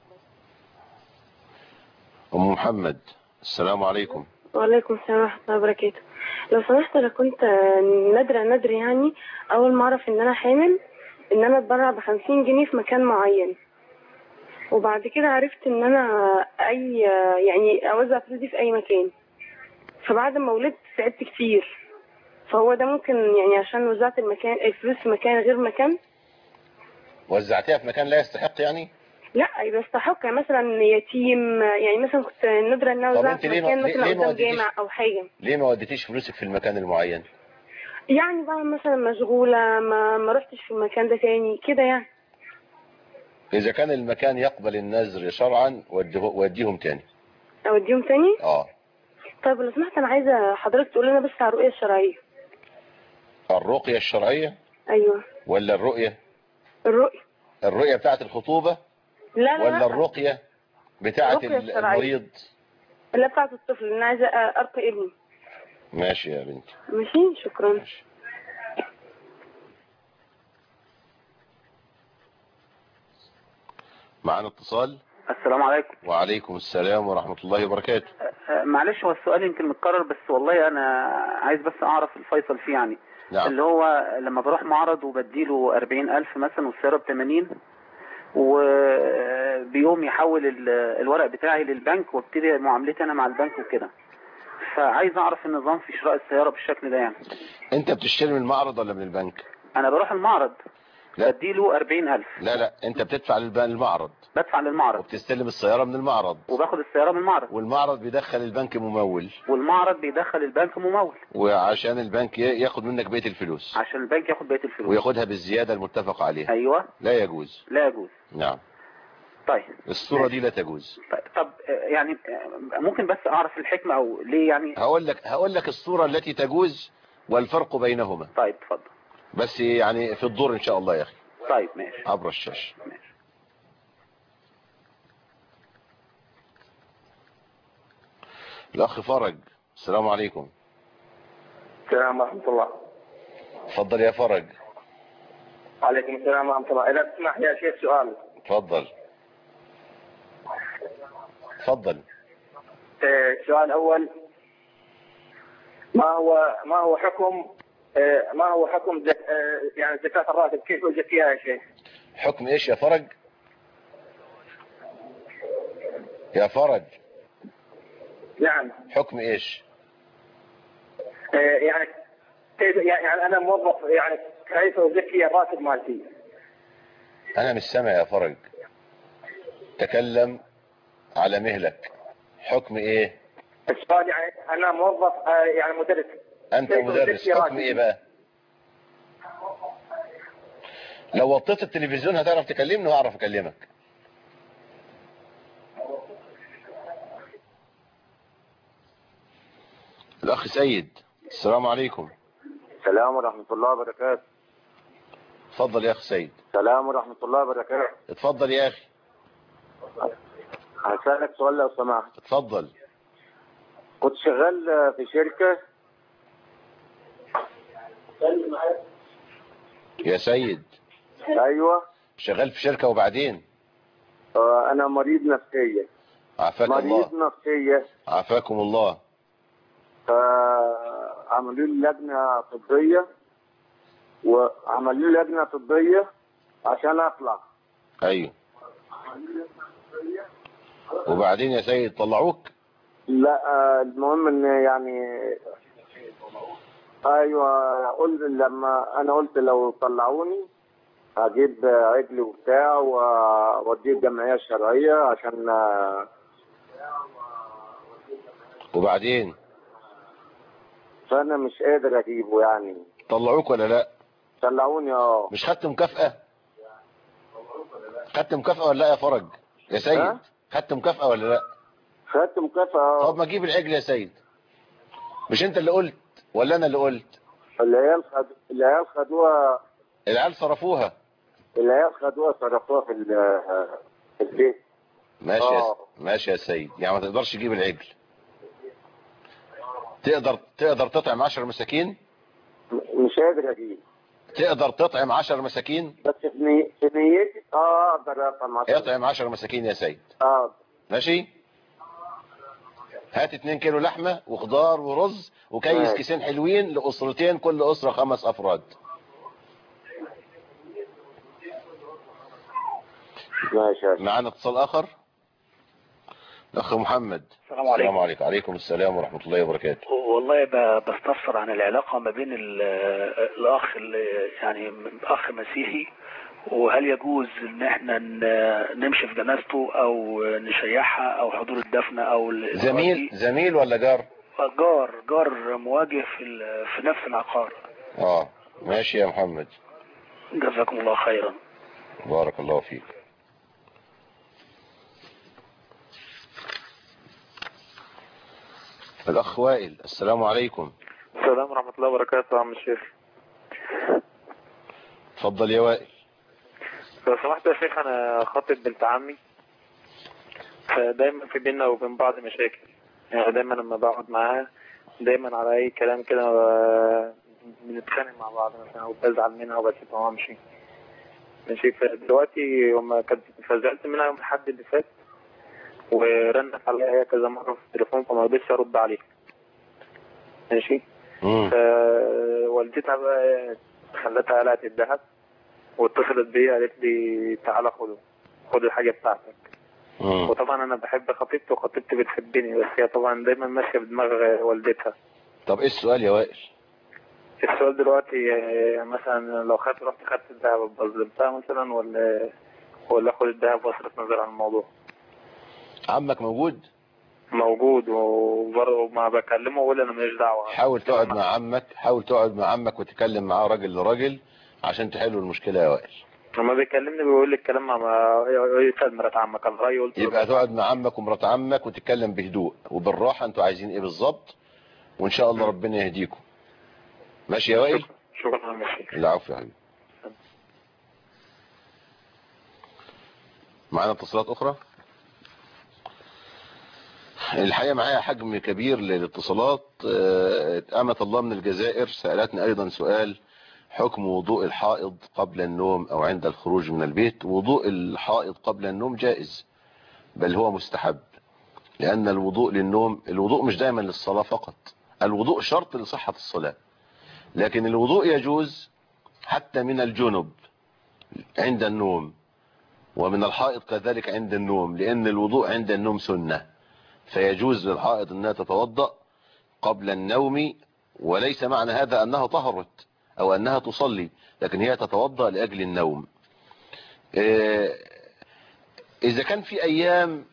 ام محمد السلام عليكم وعليكم السلام ورحمة الله وبركاته لو سمحت أنا كنت نادرة نادر يعني أول ما أعرف إن أنا حامل إن أنا أتبرع بخمسين جنيه في مكان معين وبعد كده عرفت إن أنا أي يعني أوزع فلوسي في أي مكان فبعد ما ولدت تعبت كتير فهو ده ممكن يعني عشان وزعت المكان الفلوس في مكان غير مكان وزعتيها في مكان لا يستحق يعني لا يستحق يعني مثلا يتيم يعني مثلا كنت نادرة إن أنا طب أوزع أنت في ليه ما- مكان ليه- مثلا ليه ما قدام وديتيش؟ جامع أو حاجة ليه ما وديتيش فلوسك في المكان المعين يعني بقى مثلا مشغولة ما ما رحتش في المكان ده تاني كده يعني اذا كان المكان يقبل النذر شرعا وديه- وديهم تاني أوديهم تاني اه طيب لو سمحت أنا عايزة حضرتك تقول لنا بس على الرؤية الشرعية الرقية الشرعية أيوه ولا الرؤية الرؤية الرؤية بتاعت الخطوبة لا لا ولا لا الرقية بتاعت الرقية الشرعية. المريض لا بتاعت الطفل أنا عايزة أرقي ابني ماشي يا بنتي ماشي شكرا معانا اتصال السلام عليكم وعليكم السلام ورحمة الله وبركاته آه، معلش هو السؤال يمكن متكرر بس والله انا عايز بس اعرف الفيصل فيه يعني نعم. اللي هو لما بروح معرض وبديله 40000 مثلا والسيارة ب 80 وبيقوم يحول ال- الورق بتاعي للبنك وابتدي معاملتي انا مع البنك وكده فعايز اعرف النظام في شراء السيارة بالشكل ده يعني انت بتشتري من المعرض ولا من البنك انا بروح المعرض لا. بديله 40000 لا لا انت بتدفع للب- للمعرض بدفع للمعرض وبتستلم السيارة من المعرض وباخد السيارة من المعرض والمعرض بيدخل البنك ممول والمعرض بيدخل البنك ممول وعشان البنك ي- ياخد منك بقية الفلوس عشان البنك ياخد بقية الفلوس وياخدها بالزيادة المتفق عليها ايوه لا يجوز لا يجوز نعم طيب الصورة دي لا تجوز طيب, طب آه، يعني آه، ممكن بس اعرف الحكمة او ليه يعني هقول لك هقول لك الصورة التي تجوز والفرق بينهما طيب اتفضل بس يعني في الدور ان شاء الله يا اخي طيب ماشي عبر الشاشة الاخ فرج السلام عليكم السلام ورحمة الله اتفضل يا فرج وعليكم السلام ورحمة الله إذا تسمح يا شيخ سؤال اتفضل اتفضل آه، السؤال الأول ما هو ما هو حكم آه، ما هو حكم زك... آه، يعني زكاة الراتب كيف أزكيها يا شيخ؟ حكم ايش يا فرج يا فرج نعم حكم ايش آه، يعني كيف يعني أنا موظف يعني كيف أزكي الراتب مالتي؟ انا مش سامع يا فرج تكلم على مهلك حكم ايه السؤال يعني أنا موظف آه، يعني مدرس انت كيف مدرس أزكي حكم راتبي؟ ايه بقى لو وطيت التلفزيون هتعرف تكلمني وهعرف اكلمك الاخ سيد السلام عليكم السلام ورحمة الله وبركاته اتفضل يا اخ سيد السلام ورحمة الله وبركاته اتفضل يا اخي هسألك سؤال لو سمحت اتفضل كنت شغال في شركة يا سيد أيوة شغال في شركة وبعدين آه، أنا مريض نفسية عافاك الله مريض نفسية عافاكم الله فعملوا لي لجنة طبية وعملوا لي لجنة طبية عشان أطلع ايوه وبعدين يا سيد طلعوك لا آه، المهم ان يعني ايوه قلت لما انا قلت لو طلعوني هجيب عجل وبتاع واوديه الجمعيه الشرعيه عشان آه، وبعدين فانا مش قادر اجيبه يعني طلعوك ولا لا طلعوني اه مش خدت مكافأة خدت مكافأة ولا لا يا فرج يا سيد ها؟ خدت مكافأة ولا لا خدت مكافأة طب ما تجيب العجل يا سيد مش انت اللي قلت ولا انا اللي قلت العيال خد... العيال خدوها العيال صرفوها العيال خدوها صرفوها في ال- في البيت ماشي يا آه. ماشي يا سيد يعني ما تقدرش تجيب العجل تقدر تقدر تطعم 10 مساكين مش قادر اجيب تقدر تطعم 10 مساكين بس في ني- في نيتي اه اقدر اطعم عشرة. اطعم 10 مساكين يا سيد اه ماشي هات 2 كيلو لحمة وخضار ورز وكيس ماشي. كيسين حلوين لأسرتين كل أسرة خمس أفراد ماشي معانا اتصال آخر الأخ محمد السلام عليكم. السلام عليكم عليكم السلام ورحمة الله وبركاته والله ب- بستفسر عن العلاقة ما بين ال- الأخ اللي يعني أخ مسيحي وهل يجوز إن إحنا ن- نمشي في جنازته أو نشيعها أو حضور الدفن أو ال- زميل زميل ولا جار جار جار مواجه في ال- في نفس العقار اه ماشي يا محمد جزاكم الله خيرا بارك الله فيك الأخ وائل السلام عليكم السلام ورحمة الله وبركاته يا عم الشيخ اتفضل يا وائل لو سمحت يا شيخ أنا خاطب بنت عمي فدايما في بينا وبين بعض مشاكل يعني دايما لما بقعد معاها دايما على أي كلام كده آه، بنتخانق مع بعض مثلا أو بزعل منها وبسيبها وأمشي ماشي فدلوقتي لما كنت فزعلت منها يوم الأحد اللي فات ورنت عليا هي كذا مرة في التليفون فما رضيتش أرد عليها ماشي فوالدتها بقى خلتها قلعت الذهب واتصلت بيا قالت لي تعالى خده خد الحاجة بتاعتك وطبعا انا بحب خطيبتي وخطيبتي بتحبني بس هي طبعا دايما ماشية بدماغ والدتها طب ايه السؤال يا وائل السؤال دلوقتي آه، مثلا لو خدت رحت خدت الذهب ظلمتها مثلا ولا ولا اخد الذهب واصرف نظر عن الموضوع عمك موجود موجود وبرضه ما بكلمه واقول انا ماليش دعوه حاول تقعد مع عمك حاول تقعد مع عمك وتتكلم معاه راجل لراجل عشان تحلوا المشكلة يا وائل لما بيكلمني بيقول لي الكلام مع يسال مرات عمك على رايي قلت له يبقى تقعد مع عمك ومرات عمك وتتكلم بهدوء وبالراحة انتوا عايزين ايه بالظبط وان شاء الله ربنا يهديكم ماشي يا وائل شكرا يا شيخ العفو يا حبيبي معانا اتصالات اخرى الحقيقة معايا حجم كبير للاتصالات آه، أمة الله من الجزائر سألتني أيضا سؤال حكم وضوء الحائض قبل النوم أو عند الخروج من البيت وضوء الحائض قبل النوم جائز بل هو مستحب لأن الوضوء للنوم الوضوء مش دائما للصلاة فقط الوضوء شرط لصحة الصلاة لكن الوضوء يجوز حتى من الجنب عند النوم ومن الحائض كذلك عند النوم لأن الوضوء عند النوم سنة فيجوز للحائض أنها تتوضأ قبل النوم وليس معنى هذا أنها طهرت أو أنها تصلي لكن هي تتوضأ لأجل النوم إيه، إذا كان في أيام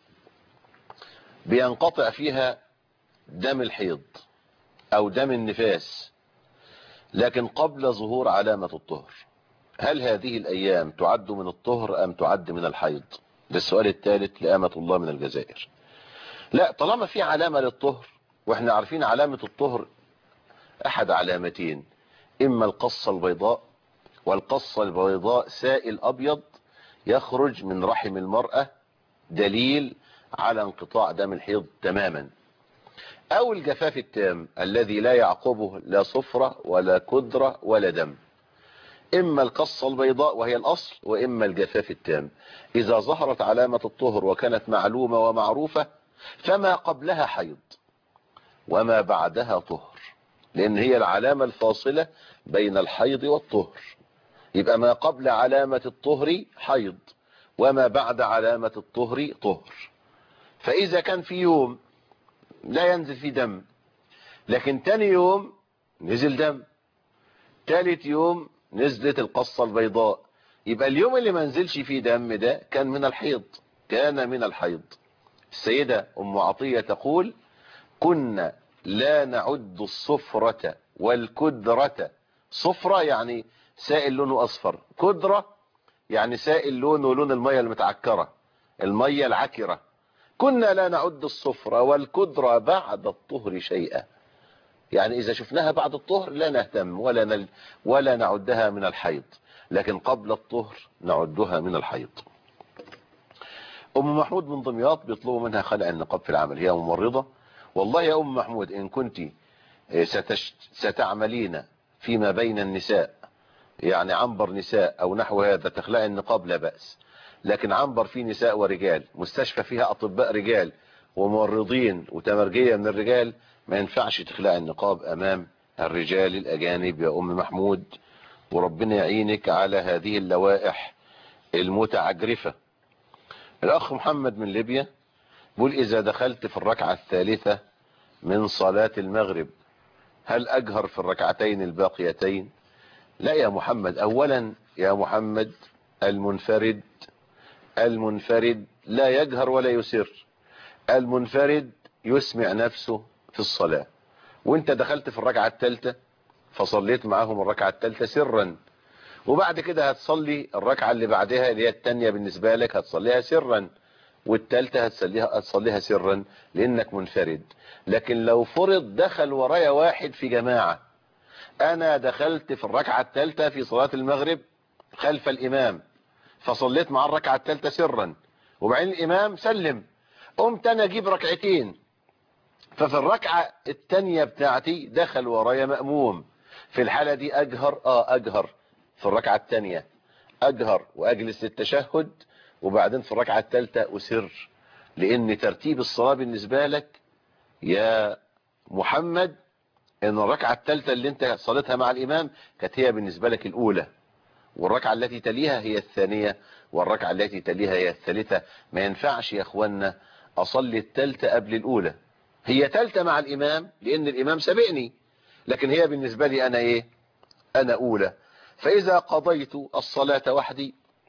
بينقطع فيها دم الحيض أو دم النفاس لكن قبل ظهور علامة الطهر هل هذه الأيام تعد من الطهر أم تعد من الحيض ده السؤال الثالث لأمة الله من الجزائر لا طالما في علامة للطهر واحنا عارفين علامة الطهر احد علامتين اما القصة البيضاء والقصة البيضاء سائل ابيض يخرج من رحم المرأة دليل على انقطاع دم الحيض تماما او الجفاف التام الذي لا يعقبه لا صفرة ولا كدرة ولا دم اما القصة البيضاء وهي الاصل واما الجفاف التام اذا ظهرت علامة الطهر وكانت معلومة ومعروفة فما قبلها حيض وما بعدها طهر لان هي العلامة الفاصلة بين الحيض والطهر يبقى ما قبل علامة الطهر حيض وما بعد علامة الطهر طهر فاذا كان في يوم لا ينزل فيه دم لكن تاني يوم نزل دم تالت يوم نزلت القصة البيضاء يبقى اليوم اللي ما نزلش فيه دم ده كان من الحيض كان من الحيض السيدة أم عطية تقول كنا لا نعد الصفرة والكدرة صفرة يعني سائل لونه أصفر كدرة يعني سائل لونه لون المية المتعكرة المية العكرة كنا لا نعد الصفرة والكدرة بعد الطهر شيئا يعني إذا شفناها بعد الطهر لا نهتم ولا, نل ولا نعدها من الحيض لكن قبل الطهر نعدها من الحيض ام محمود من دمياط بيطلبوا منها خلع النقاب في العمل هي ممرضة والله يا ام محمود ان كنت ستش... ستعملين فيما بين النساء يعني عنبر نساء او نحو هذا تخلع النقاب لا بأس لكن عنبر فيه نساء ورجال مستشفى فيها اطباء رجال وممرضين وتمرجية من الرجال ما ينفعش تخلع النقاب امام الرجال الاجانب يا ام محمود وربنا يعينك على هذه اللوائح المتعجرفة الأخ محمد من ليبيا بيقول إذا دخلت في الركعة الثالثة من صلاة المغرب هل أجهر في الركعتين الباقيتين لا يا محمد أولا يا محمد المنفرد المنفرد لا يجهر ولا يسر المنفرد يسمع نفسه في الصلاة وانت دخلت في الركعة الثالثة فصليت معاهم الركعة الثالثة سرا وبعد كده هتصلي الركعة اللي بعدها اللي هي التانية بالنسبة لك هتصليها سرا والتالتة هتصليها, هتصليها سرا لانك منفرد لكن لو فرض دخل ورايا واحد في جماعة انا دخلت في الركعة التالتة في صلاة المغرب خلف الامام فصليت مع الركعة التالتة سرا وبعدين الامام سلم قمت انا اجيب ركعتين ففي الركعة التانية بتاعتي دخل ورايا مأموم في الحالة دي اجهر اه اجهر في الركعة الثانية أجهر وأجلس للتشهد وبعدين في الركعة الثالثة أسر لأن ترتيب الصلاة بالنسبة لك يا محمد ان الركعة الثالثة اللي انت صليتها مع الإمام كانت هي بالنسبة لك الأولى والركعة التي تليها هي الثانية والركعة التي تليها هي الثالثة ما ينفعش يا أخوانا أصلي الثالثة قبل الأولى هي ثالثة مع الإمام لأن الإمام سبقني لكن هي بالنسبة لي أنا إيه أنا أولى فإذا قضيت الصلاة وحدي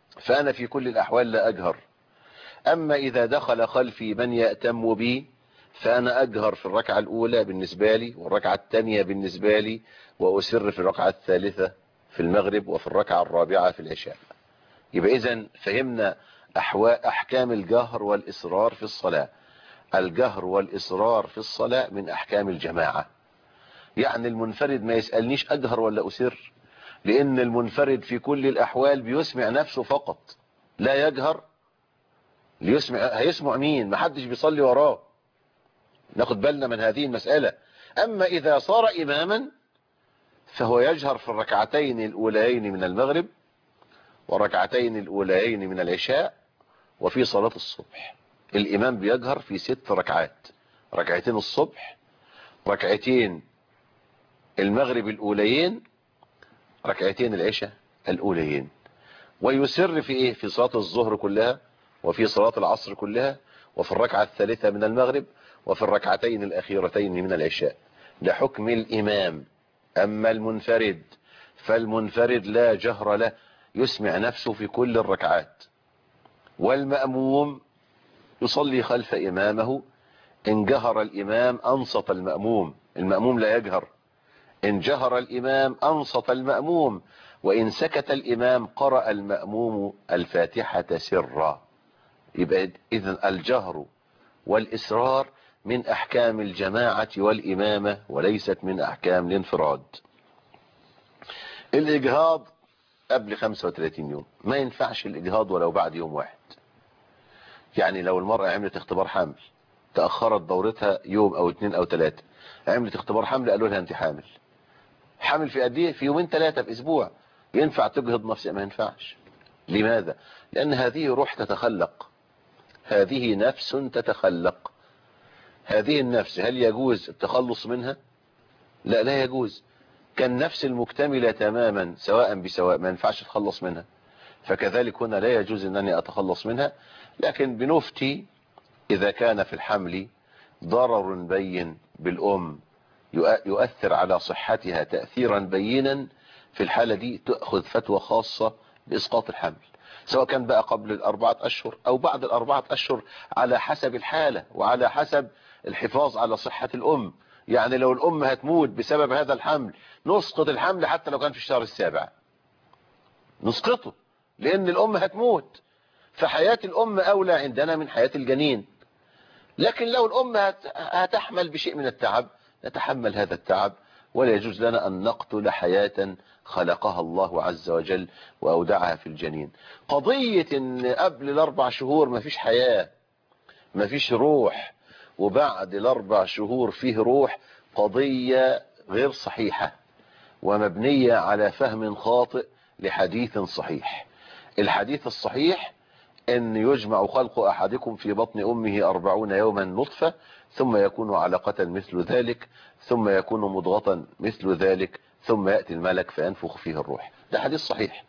فأنا في كل الأحوال لا أجهر أما إذا دخل خلفي من يأتم بي فأنا أجهر في الركعة الأولى بالنسبة لي والركعة الثانية بالنسبة لي وأسر في الركعة الثالثة في المغرب وفي الركعة الرابعة في العشاء يبقى إذن فهمنا أحوا- أحكام الجهر والإصرار في الصلاة الجهر والإصرار في الصلاة من أحكام الجماعة يعني المنفرد ما يسألنيش أجهر ولا أسر لأن المنفرد في كل الأحوال بيسمع نفسه فقط لا يجهر ليسمع هيسمع مين ما حدش بيصلي وراه ناخد بالنا من هذه المسألة أما إذا صار إماما فهو يجهر في الركعتين الأوليين من المغرب والركعتين الأوليين من العشاء وفي صلاة الصبح الإمام بيجهر في ست ركعات ركعتين الصبح ركعتين المغرب الأوليين ركعتين العشاء الأوليين ويسر في إيه في صلاة الظهر كلها وفي صلاة العصر كلها وفي الركعة الثالثة من المغرب وفي الركعتين الأخيرتين من العشاء لحكم الإمام أما المنفرد فالمنفرد لا جهر له يسمع نفسه في كل الركعات والمأموم يصلي خلف إمامه إن جهر الإمام أنصت المأموم المأموم لا يجهر إن جهر الإمام أنصت المأموم وإن سكت الإمام قرأ المأموم الفاتحة سرا يبقى إذن الجهر والإسرار من أحكام الجماعة والإمامة وليست من أحكام الانفراد الإجهاض قبل 35 يوم ما ينفعش الإجهاض ولو بعد يوم واحد يعني لو المرأة عملت اختبار حمل تأخرت دورتها يوم أو اتنين أو تلاتة عملت اختبار حمل قالوا لها أنت حامل حامل في قد ايه في يومين ثلاثة في أسبوع ينفع تجهض نفسها ما ينفعش لماذا لأن هذه روح تتخلق هذه نفس تتخلق هذه النفس هل يجوز التخلص منها لا لا يجوز كالنفس المكتملة تماما سواء بسواء ما ينفعش تخلص منها فكذلك هنا لا يجوز أنني أتخلص منها لكن بنفتي إذا كان في الحمل ضرر بين بالأم يؤثر على صحتها تأثيرا بينا في الحالة دي تأخذ فتوى خاصة بإسقاط الحمل سواء كان بقى قبل الأربعة أشهر أو بعد الأربعة أشهر على حسب الحالة وعلى حسب الحفاظ على صحة الأم يعني لو الأم هتموت بسبب هذا الحمل نسقط الحمل حتى لو كان في الشهر السابع نسقطه لأن الأم هتموت فحياة الأم أولى عندنا من حياة الجنين لكن لو الأم هتحمل بشيء من التعب نتحمل هذا التعب ولا يجوز لنا أن نقتل حياة خلقها الله عز وجل وأودعها في الجنين قضية أن قبل الأربع شهور ما فيش حياة ما فيش روح وبعد الأربع شهور فيه روح قضية غير صحيحة ومبنية على فهم خاطئ لحديث صحيح الحديث الصحيح أن يجمع خلق أحدكم في بطن أمه أربعون يوما نطفة ثم يكون علقة مثل ذلك ثم يكون مضغة مثل ذلك ثم يأتي الملك فينفخ فيه الروح ده حديث صحيح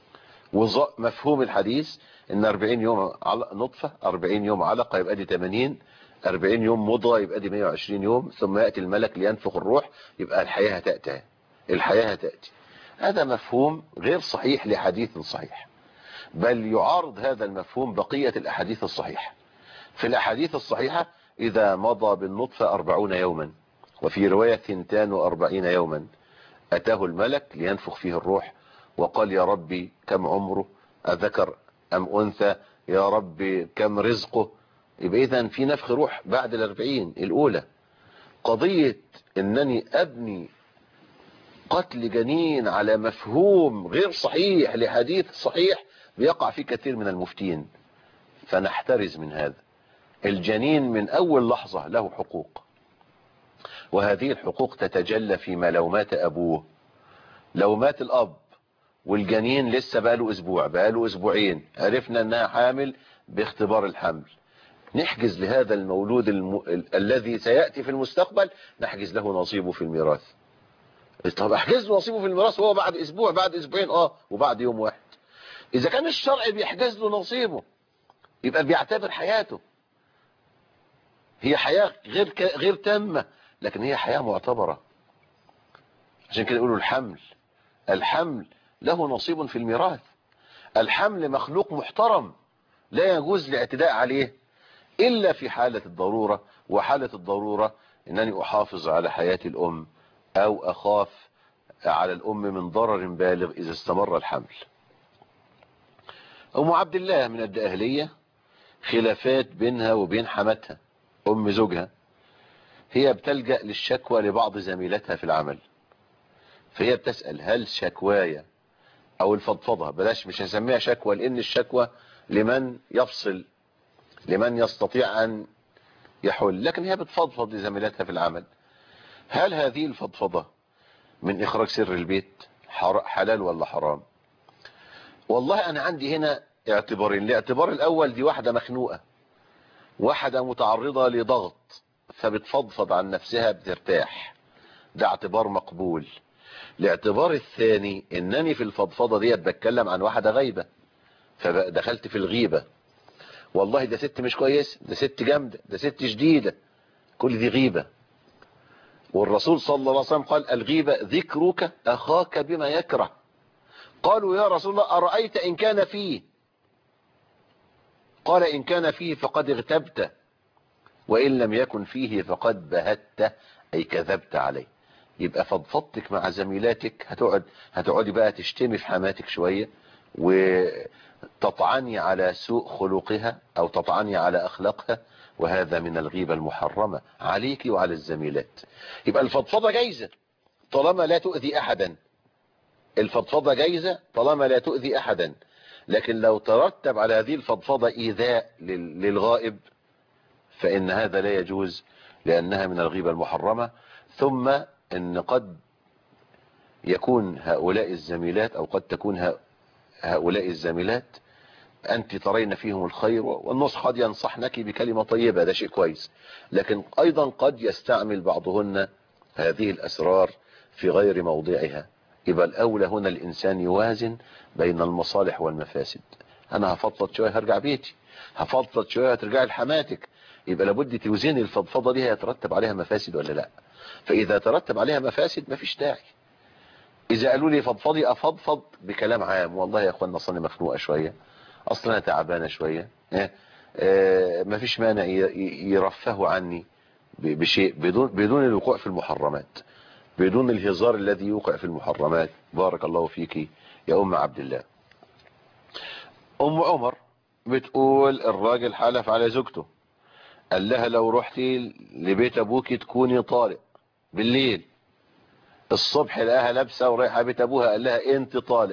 ومفهوم الحديث ان 40 يوم نطفة 40 يوم علقة يبقى دي 80 40 يوم مضغة يبقى دي 120 يوم ثم يأتي الملك لينفخ الروح يبقى الحياة هتأتي الحياة هتأتي هذا مفهوم غير صحيح لحديث صحيح بل يعارض هذا المفهوم بقية الأحاديث الصحيحة في الأحاديث الصحيحة إذا مضى بالنطفة أربعون يوما وفي رواية ثنتان وأربعين يوما أتاه الملك لينفخ فيه الروح وقال يا ربي كم عمره أذكر أم أنثى يا ربي كم رزقه يبقى إذن في نفخ روح بعد الأربعين الأولى قضية أنني أبني قتل جنين على مفهوم غير صحيح لحديث صحيح بيقع فيه كثير من المفتين فنحترز من هذا الجنين من أول لحظة له حقوق وهذه الحقوق تتجلى فيما لو مات أبوه لو مات الأب والجنين لسه بقاله أسبوع بقاله أسبوعين عرفنا أنها حامل باختبار الحمل نحجز لهذا المولود الم... ال... الذي سيأتي في المستقبل نحجز له نصيبه في الميراث طب احجز له نصيبه في الميراث وهو بعد أسبوع بعد أسبوعين اه وبعد يوم واحد إذا كان الشرع بيحجز له نصيبه يبقى بيعتبر حياته هي حياة غير ك... غير تامة لكن هي حياة معتبرة عشان كده يقولوا الحمل الحمل له نصيب في الميراث الحمل مخلوق محترم لا يجوز الاعتداء عليه إلا في حالة الضرورة وحالة الضرورة أنني أحافظ على حياة الأم أو أخاف على الأم من ضرر بالغ إذا استمر الحمل أم عبد الله من الدقهلية خلافات بينها وبين حماتها أم زوجها هي بتلجأ للشكوى لبعض زميلتها في العمل فهي بتسأل هل شكوايا أو الفضفضة بلاش مش هسميها شكوى لأن الشكوى لمن يفصل لمن يستطيع أن يحل لكن هي بتفضفض لزميلتها في العمل هل هذه الفضفضة من إخراج سر البيت حلال ولا حرام والله أنا عندي هنا اعتبارين الاعتبار الأول دي واحدة مخنوقة واحدة متعرضة لضغط فبتفضفض عن نفسها بترتاح ده اعتبار مقبول الاعتبار الثاني انني في الفضفضة دي بتكلم عن واحدة غيبة فدخلت في الغيبة والله ده ست مش كويس ده ست جامدة ده ست شديدة كل دي غيبة والرسول صلى الله عليه وسلم قال الغيبة ذكرك أخاك بما يكره قالوا يا رسول الله أرأيت إن كان فيه قال إن كان فيه فقد اغتبت وإن لم يكن فيه فقد بهت أي كذبت عليه يبقى فضفضتك مع زميلاتك هتقعد هتقعدي بقى تشتمي في حماتك شوية وتطعني على سوء خلقها أو تطعني على أخلاقها وهذا من الغيبة المحرمة عليك وعلى الزميلات يبقى الفضفضة جايزة طالما لا تؤذي أحدا الفضفضة جايزة طالما لا تؤذي أحدا لكن لو ترتب على هذه الفضفضة إيذاء للغائب فإن هذا لا يجوز لأنها من الغيبة المحرمة ثم أن قد يكون هؤلاء الزميلات أو قد تكون هؤلاء الزميلات أنت ترين فيهم الخير والنصح قد ينصحنك بكلمة طيبة ده شيء كويس لكن أيضا قد يستعمل بعضهن هذه الأسرار في غير موضعها يبقى الأولى هنا الإنسان يوازن بين المصالح والمفاسد أنا هفضفض شوية هرجع بيتي هفضفض شوية هترجع لحماتك يبقى لابد توزني الفضفضة دي هيترتب عليها مفاسد ولا لا فإذا ترتب عليها مفاسد مفيش داعي إذا قالوا لي فضفضي أفضفض بكلام عام والله يا أخوانا أصلا مخنوقة شوية أصلا تعبانة شوية اه اه مفيش مانع يرفهوا عني بشيء بدون بدون الوقوع في المحرمات بدون الهزار الذي يوقع في المحرمات بارك الله فيك يا أم عبد الله أم عمر بتقول الراجل حلف على زوجته قال لها لو رحتي لبيت ابوك تكوني طالق بالليل الصبح لقاها لابسه ورايحه بيت ابوها قال لها انت طالق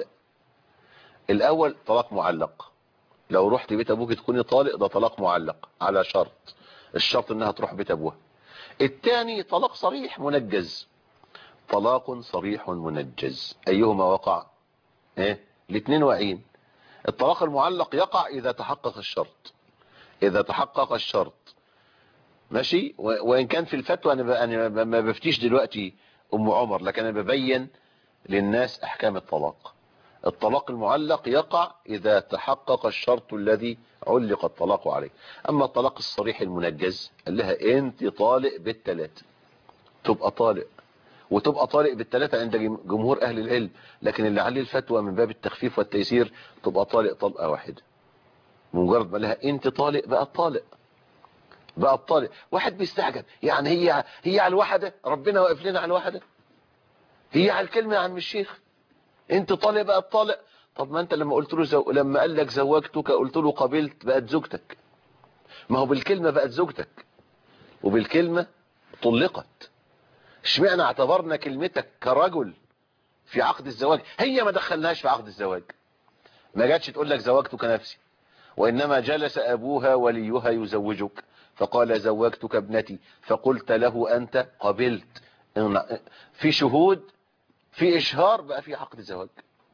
الاول طلاق معلق لو رحت بيت ابوك تكوني طالق ده طلاق معلق على شرط الشرط انها تروح بيت ابوها الثاني طلاق صريح منجز طلاق صريح منجز ايهما وقع ايه الاثنين واقعين الطلاق المعلق يقع اذا تحقق الشرط اذا تحقق الشرط ماشي وان كان في الفتوى انا انا ما بفتيش دلوقتي ام عمر لكن انا ببين للناس احكام الطلاق الطلاق المعلق يقع اذا تحقق الشرط الذي علق الطلاق عليه اما الطلاق الصريح المنجز قال لها انت طالق بالثلاثه تبقى طالق وتبقى طالق بالثلاثه عند جمهور اهل العلم لكن اللي عليه الفتوى من باب التخفيف والتيسير تبقى طالق طلقه واحده مجرد ما لها انت طالق بقى طالق بقى الطالق واحد بيستعجب يعني هي هي على الوحدة ربنا واقف لنا على الوحدة هي على الكلمة يا عم الشيخ انت طالق بقى الطالق طب ما انت لما قلت له زو... لما قال لك زوجتك قلت له قبلت بقت زوجتك ما هو بالكلمة بقت زوجتك وبالكلمة طلقت اشمعنى اعتبرنا كلمتك كرجل في عقد الزواج هي ما دخلناش في عقد الزواج ما جاتش تقول لك زوجتك نفسي وإنما جلس أبوها وليها يزوجك فقال زوجتك ابنتي فقلت له أنت قبلت في شهود في إشهار بقى في عقد زواج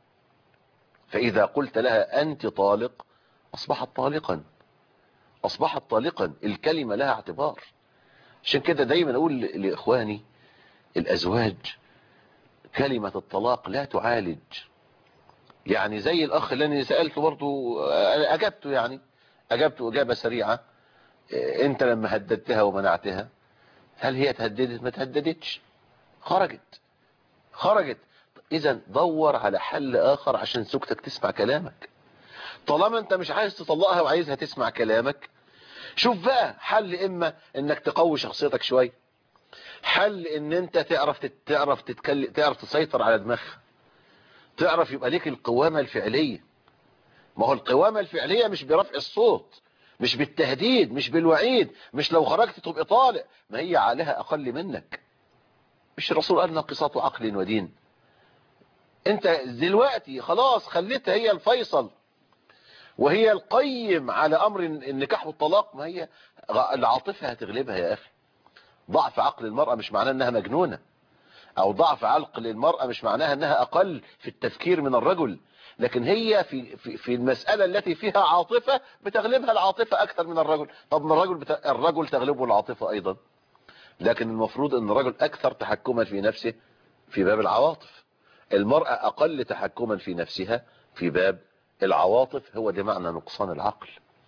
فإذا قلت لها أنت طالق أصبحت طالقا أصبحت طالقا الكلمة لها اعتبار عشان كده دايما أقول لإخواني الأزواج كلمة الطلاق لا تعالج يعني زي الأخ اللي أنا سألته برضو أجبته يعني أجبته إجابة سريعة أنت لما هددتها ومنعتها هل هي تهددت ما تهددتش خرجت خرجت إذا دور على حل آخر عشان زوجتك تسمع كلامك طالما انت مش عايز تطلقها وعايزها تسمع كلامك شوف بقى حل اما انك تقوي شخصيتك شويه حل ان انت تعرف تت- تعرف تتكلم تعرف تسيطر على دماغها تعرف يبقى ليك القوامة الفعلية ما هو القوامة الفعلية مش برفع الصوت مش بالتهديد مش بالوعيد مش لو خرجت تبقى طالع ما هي عليها اقل منك مش الرسول قال ناقصات عقل ودين انت دلوقتي خلاص خليتها هي الفيصل وهي القيم على امر النكاح والطلاق ما هي العاطفة هتغلبها يا اخي ضعف عقل المرأة مش معناه انها مجنونة او ضعف عقل المرأة مش معناها انها اقل في التفكير من الرجل لكن هي في في في المسألة التي فيها عاطفة بتغلبها العاطفة اكثر من الرجل طب ما الرجل بت... الرجل تغلبه العاطفة ايضا لكن المفروض ان الرجل اكثر تحكما في نفسه في باب العواطف المرأة اقل تحكما في نفسها في باب العواطف هو ده معنى نقصان العقل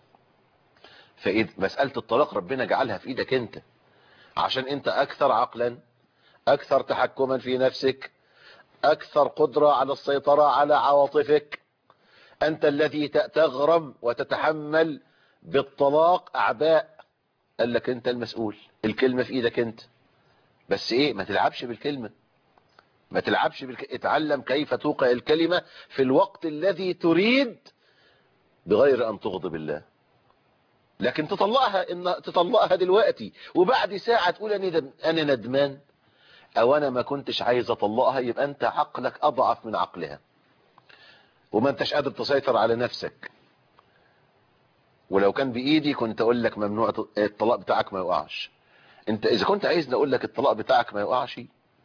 فإذ مسألة الطلاق ربنا جعلها في ايدك انت عشان انت اكثر عقلا اكثر تحكما في نفسك اكثر قدرة على السيطرة على عواطفك انت الذي تغرم وتتحمل بالطلاق اعباء قال لك انت المسؤول الكلمة في ايدك انت بس ايه ما تلعبش بالكلمة ما تلعبش بالك... اتعلم كيف توقع الكلمة في الوقت الذي تريد بغير ان تغضب الله لكن تطلقها ان تطلقها دلوقتي وبعد ساعة تقول انا انا ندمان او انا ما كنتش عايز اطلقها يبقى انت عقلك اضعف من عقلها وما انتش قادر تسيطر على نفسك ولو كان بايدي كنت اقول لك ممنوع الطلاق بتاعك ما يقعش انت اذا كنت عايزني اقول لك الطلاق بتاعك ما يقعش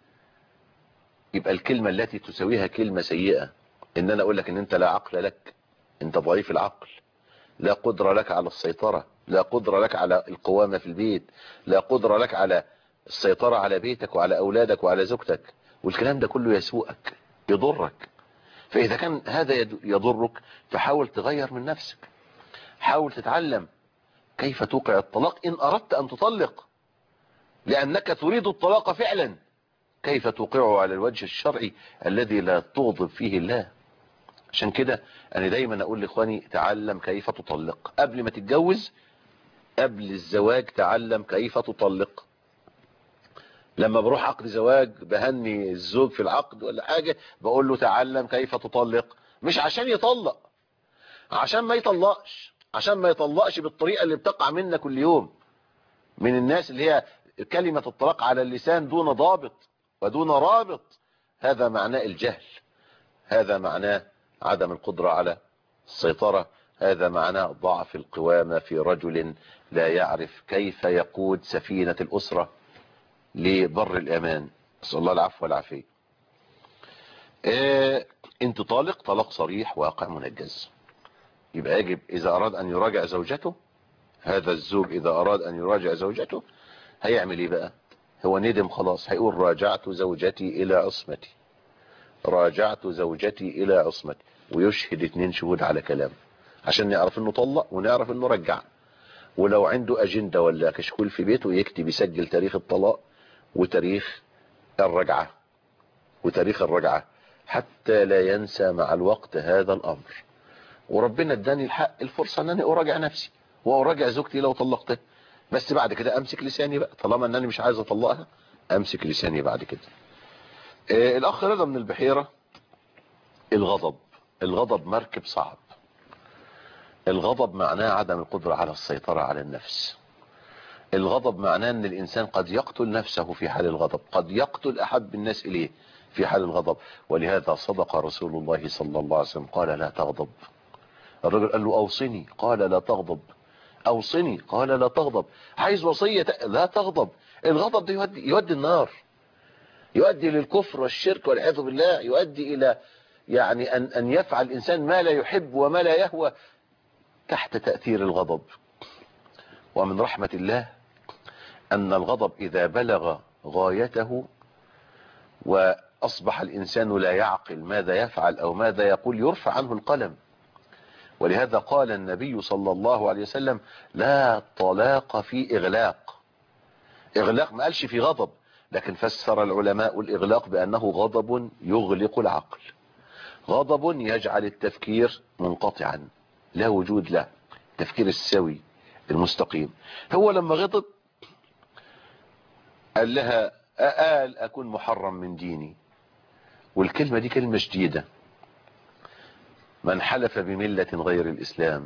يبقى الكلمة التي تسويها كلمة سيئة ان انا اقول لك ان انت لا عقل لك انت ضعيف العقل لا قدرة لك على السيطرة لا قدرة لك على القوامة في البيت لا قدرة لك على السيطرة على بيتك وعلى أولادك وعلى زوجتك والكلام ده كله يسوءك يضرك فإذا كان هذا يضرك فحاول تغير من نفسك حاول تتعلم كيف توقع الطلاق إن أردت أن تطلق لأنك تريد الطلاق فعلا كيف توقعه على الوجه الشرعي الذي لا تغضب فيه الله عشان كده أنا دايما أقول لإخواني تعلم كيف تطلق قبل ما تتجوز قبل الزواج تعلم كيف تطلق لما بروح عقد زواج بهني الزوج في العقد ولا حاجة بقول له تعلم كيف تطلق مش عشان يطلق عشان ما يطلقش عشان ما يطلقش بالطريقة اللي بتقع منا كل يوم من الناس اللي هي كلمة الطلاق على اللسان دون ضابط ودون رابط هذا معناه الجهل هذا معناه عدم القدرة على السيطرة هذا معناه ضعف القوامة في رجل لا يعرف كيف يقود سفينة الأسرة لبر الأمان نسأل الله العفو والعافية إيه انت طالق طلاق صريح واقع منجز يبقى يجب إذا أراد أن يراجع زوجته هذا الزوج إذا أراد أن يراجع زوجته هيعمل إيه بقى هو ندم خلاص هيقول راجعت زوجتي إلى عصمتي راجعت زوجتي إلى عصمتي ويشهد اتنين شهود على كلام عشان نعرف انه طلق ونعرف انه رجع ولو عنده اجندة ولا كشكول في بيته يكتب يسجل تاريخ الطلاق وتاريخ الرجعة وتاريخ الرجعة حتى لا ينسى مع الوقت هذا الامر وربنا اداني الحق الفرصة ان انا اراجع نفسي واراجع زوجتي لو طلقتها بس بعد كده امسك لساني بقى طالما انني مش عايز اطلقها امسك لساني بعد كده آه الاخ رضا من البحيرة الغضب الغضب مركب صعب الغضب معناه عدم القدرة على السيطرة على النفس الغضب معناه ان الانسان قد يقتل نفسه في حال الغضب قد يقتل احب الناس اليه في حال الغضب ولهذا صدق رسول الله صلى الله عليه وسلم قال لا تغضب الرجل قال له اوصني قال لا تغضب اوصني قال لا تغضب عايز وصية لا تغضب الغضب ده يؤدي, يؤدي النار يؤدي للكفر والشرك والعياذ بالله يؤدي الى يعني ان ان يفعل الانسان ما لا يحب وما لا يهوى تحت تأثير الغضب ومن رحمة الله أن الغضب إذا بلغ غايته وأصبح الإنسان لا يعقل ماذا يفعل أو ماذا يقول يرفع عنه القلم ولهذا قال النبي صلى الله عليه وسلم لا طلاق في إغلاق إغلاق ما قالش في غضب لكن فسر العلماء الإغلاق بأنه غضب يغلق العقل غضب يجعل التفكير منقطعا لا وجود له التفكير السوي المستقيم هو لما غضب قال لها قال أكون محرم من ديني والكلمة دي كلمة جديدة من حلف بملة غير الإسلام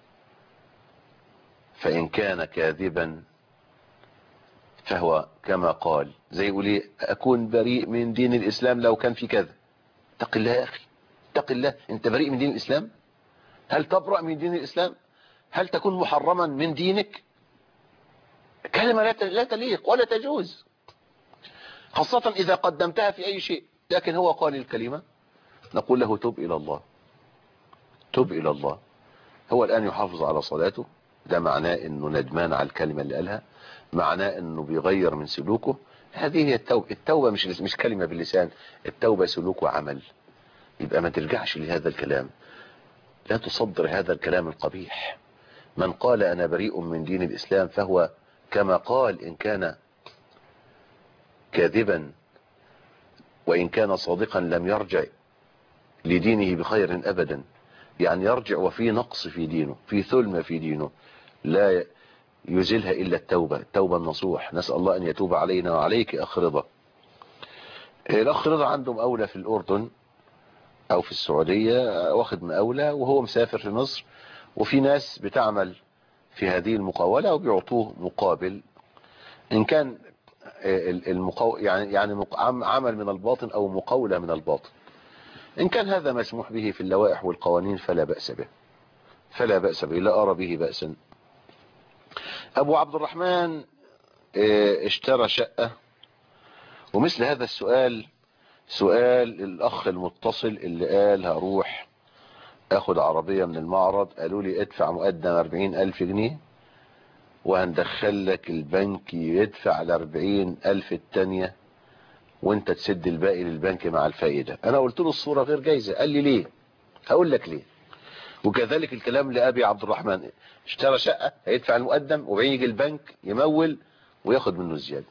فإن كان كاذبا فهو كما قال زي يقول ايه أكون بريء من دين الإسلام لو كان في كذا اتق الله يا أخي اتق الله أنت بريء من دين الإسلام هل تبرأ من دين الإسلام هل تكون محرما من دينك كلمة لا لا تليق ولا تجوز خاصة إذا قدمتها في أي شيء لكن هو قال الكلمة نقول له تب إلى الله تب إلى الله هو الآن يحافظ على صلاته ده معناه أنه ندمان على الكلمة اللي قالها معناه أنه بيغير من سلوكه هذه هي التوبة التوبة مش مش كلمة باللسان التوبة سلوك وعمل يبقى ما ترجعش لهذا الكلام لا تصدر هذا الكلام القبيح من قال أنا بريء من دين الإسلام فهو كما قال إن كان كاذبا وإن كان صادقا لم يرجع لدينه بخير أبدا يعني يرجع وفي نقص في دينه في ثلمة في دينه لا يزلها إلا التوبة التوبة النصوح نسأل الله أن يتوب علينا وعليك أخ رضا الأخ رضا عنده مقاولة في الأردن أو في السعودية واخد مقاولة وهو مسافر في مصر وفي ناس بتعمل في هذه المقاولة وبيعطوه مقابل إن كان المقاو يعني يعني عمل من الباطن أو مقاولة من الباطن إن كان هذا مسموح به في اللوائح والقوانين فلا بأس به فلا بأس به لا أرى به بأسا أبو عبد الرحمن اشترى شقة ومثل هذا السؤال سؤال الأخ المتصل اللي قال هروح أخد عربية من المعرض قالوا لي ادفع مقدم 40 ألف جنيه وهندخل لك البنك يدفع الأربعين ألف التانية وانت تسد الباقي للبنك مع الفائدة انا قلت له الصورة غير جايزة قال لي ليه هقول لك ليه وكذلك الكلام لأبي عبد الرحمن اشترى شقة هيدفع المقدم وبعدين يجي البنك يمول وياخد منه الزيادة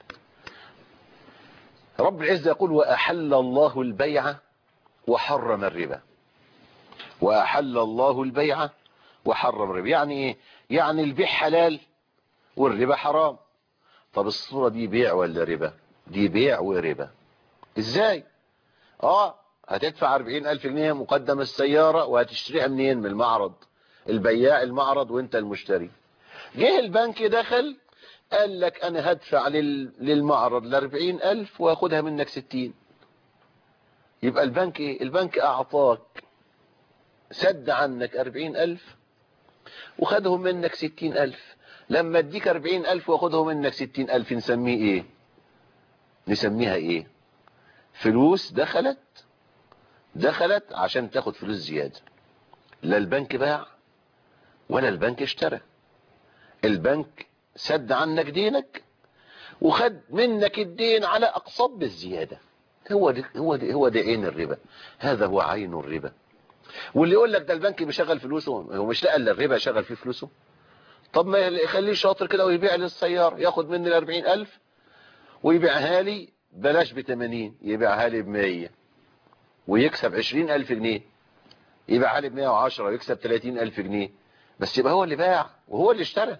رب العزة يقول وأحل الله البيع وحرم الربا وأحل الله البيع وحرم الربا يعني ايه يعني البيع حلال والربا حرام طب الصورة دي بيع ولا ربا دي بيع وربا ازاي اه هتدفع 40 الف جنيه مقدم السيارة وهتشتريها منين من المعرض البياع المعرض وانت المشتري جه البنك دخل قال لك انا هدفع لل... للمعرض ل 40 الف واخدها منك 60 يبقى البنك ايه البنك اعطاك سد عنك 40 الف وخدهم منك 60 الف لما اديك 40 الف واخدهم منك 60 الف نسميه ايه نسميها ايه فلوس دخلت دخلت عشان تاخد فلوس زيادة لا البنك باع ولا البنك اشترى البنك سد عنك دينك وخد منك الدين على اقساط بالزيادة هو دي هو دي هو ده عين الربا هذا هو عين الربا واللي يقول لك ده البنك بيشغل فلوسه هو مش لقى الا الربا يشغل فيه فلوسه طب ما يخليه شاطر كده ويبيع لي السيارة ياخد مني ال 40000 ويبيعها لي بلاش ب 80 يبيعها لي ب 100 ويكسب 20000 جنيه يبيعها لي ب 110 ويكسب 30000 جنيه بس يبقى هو اللي باع وهو اللي اشترى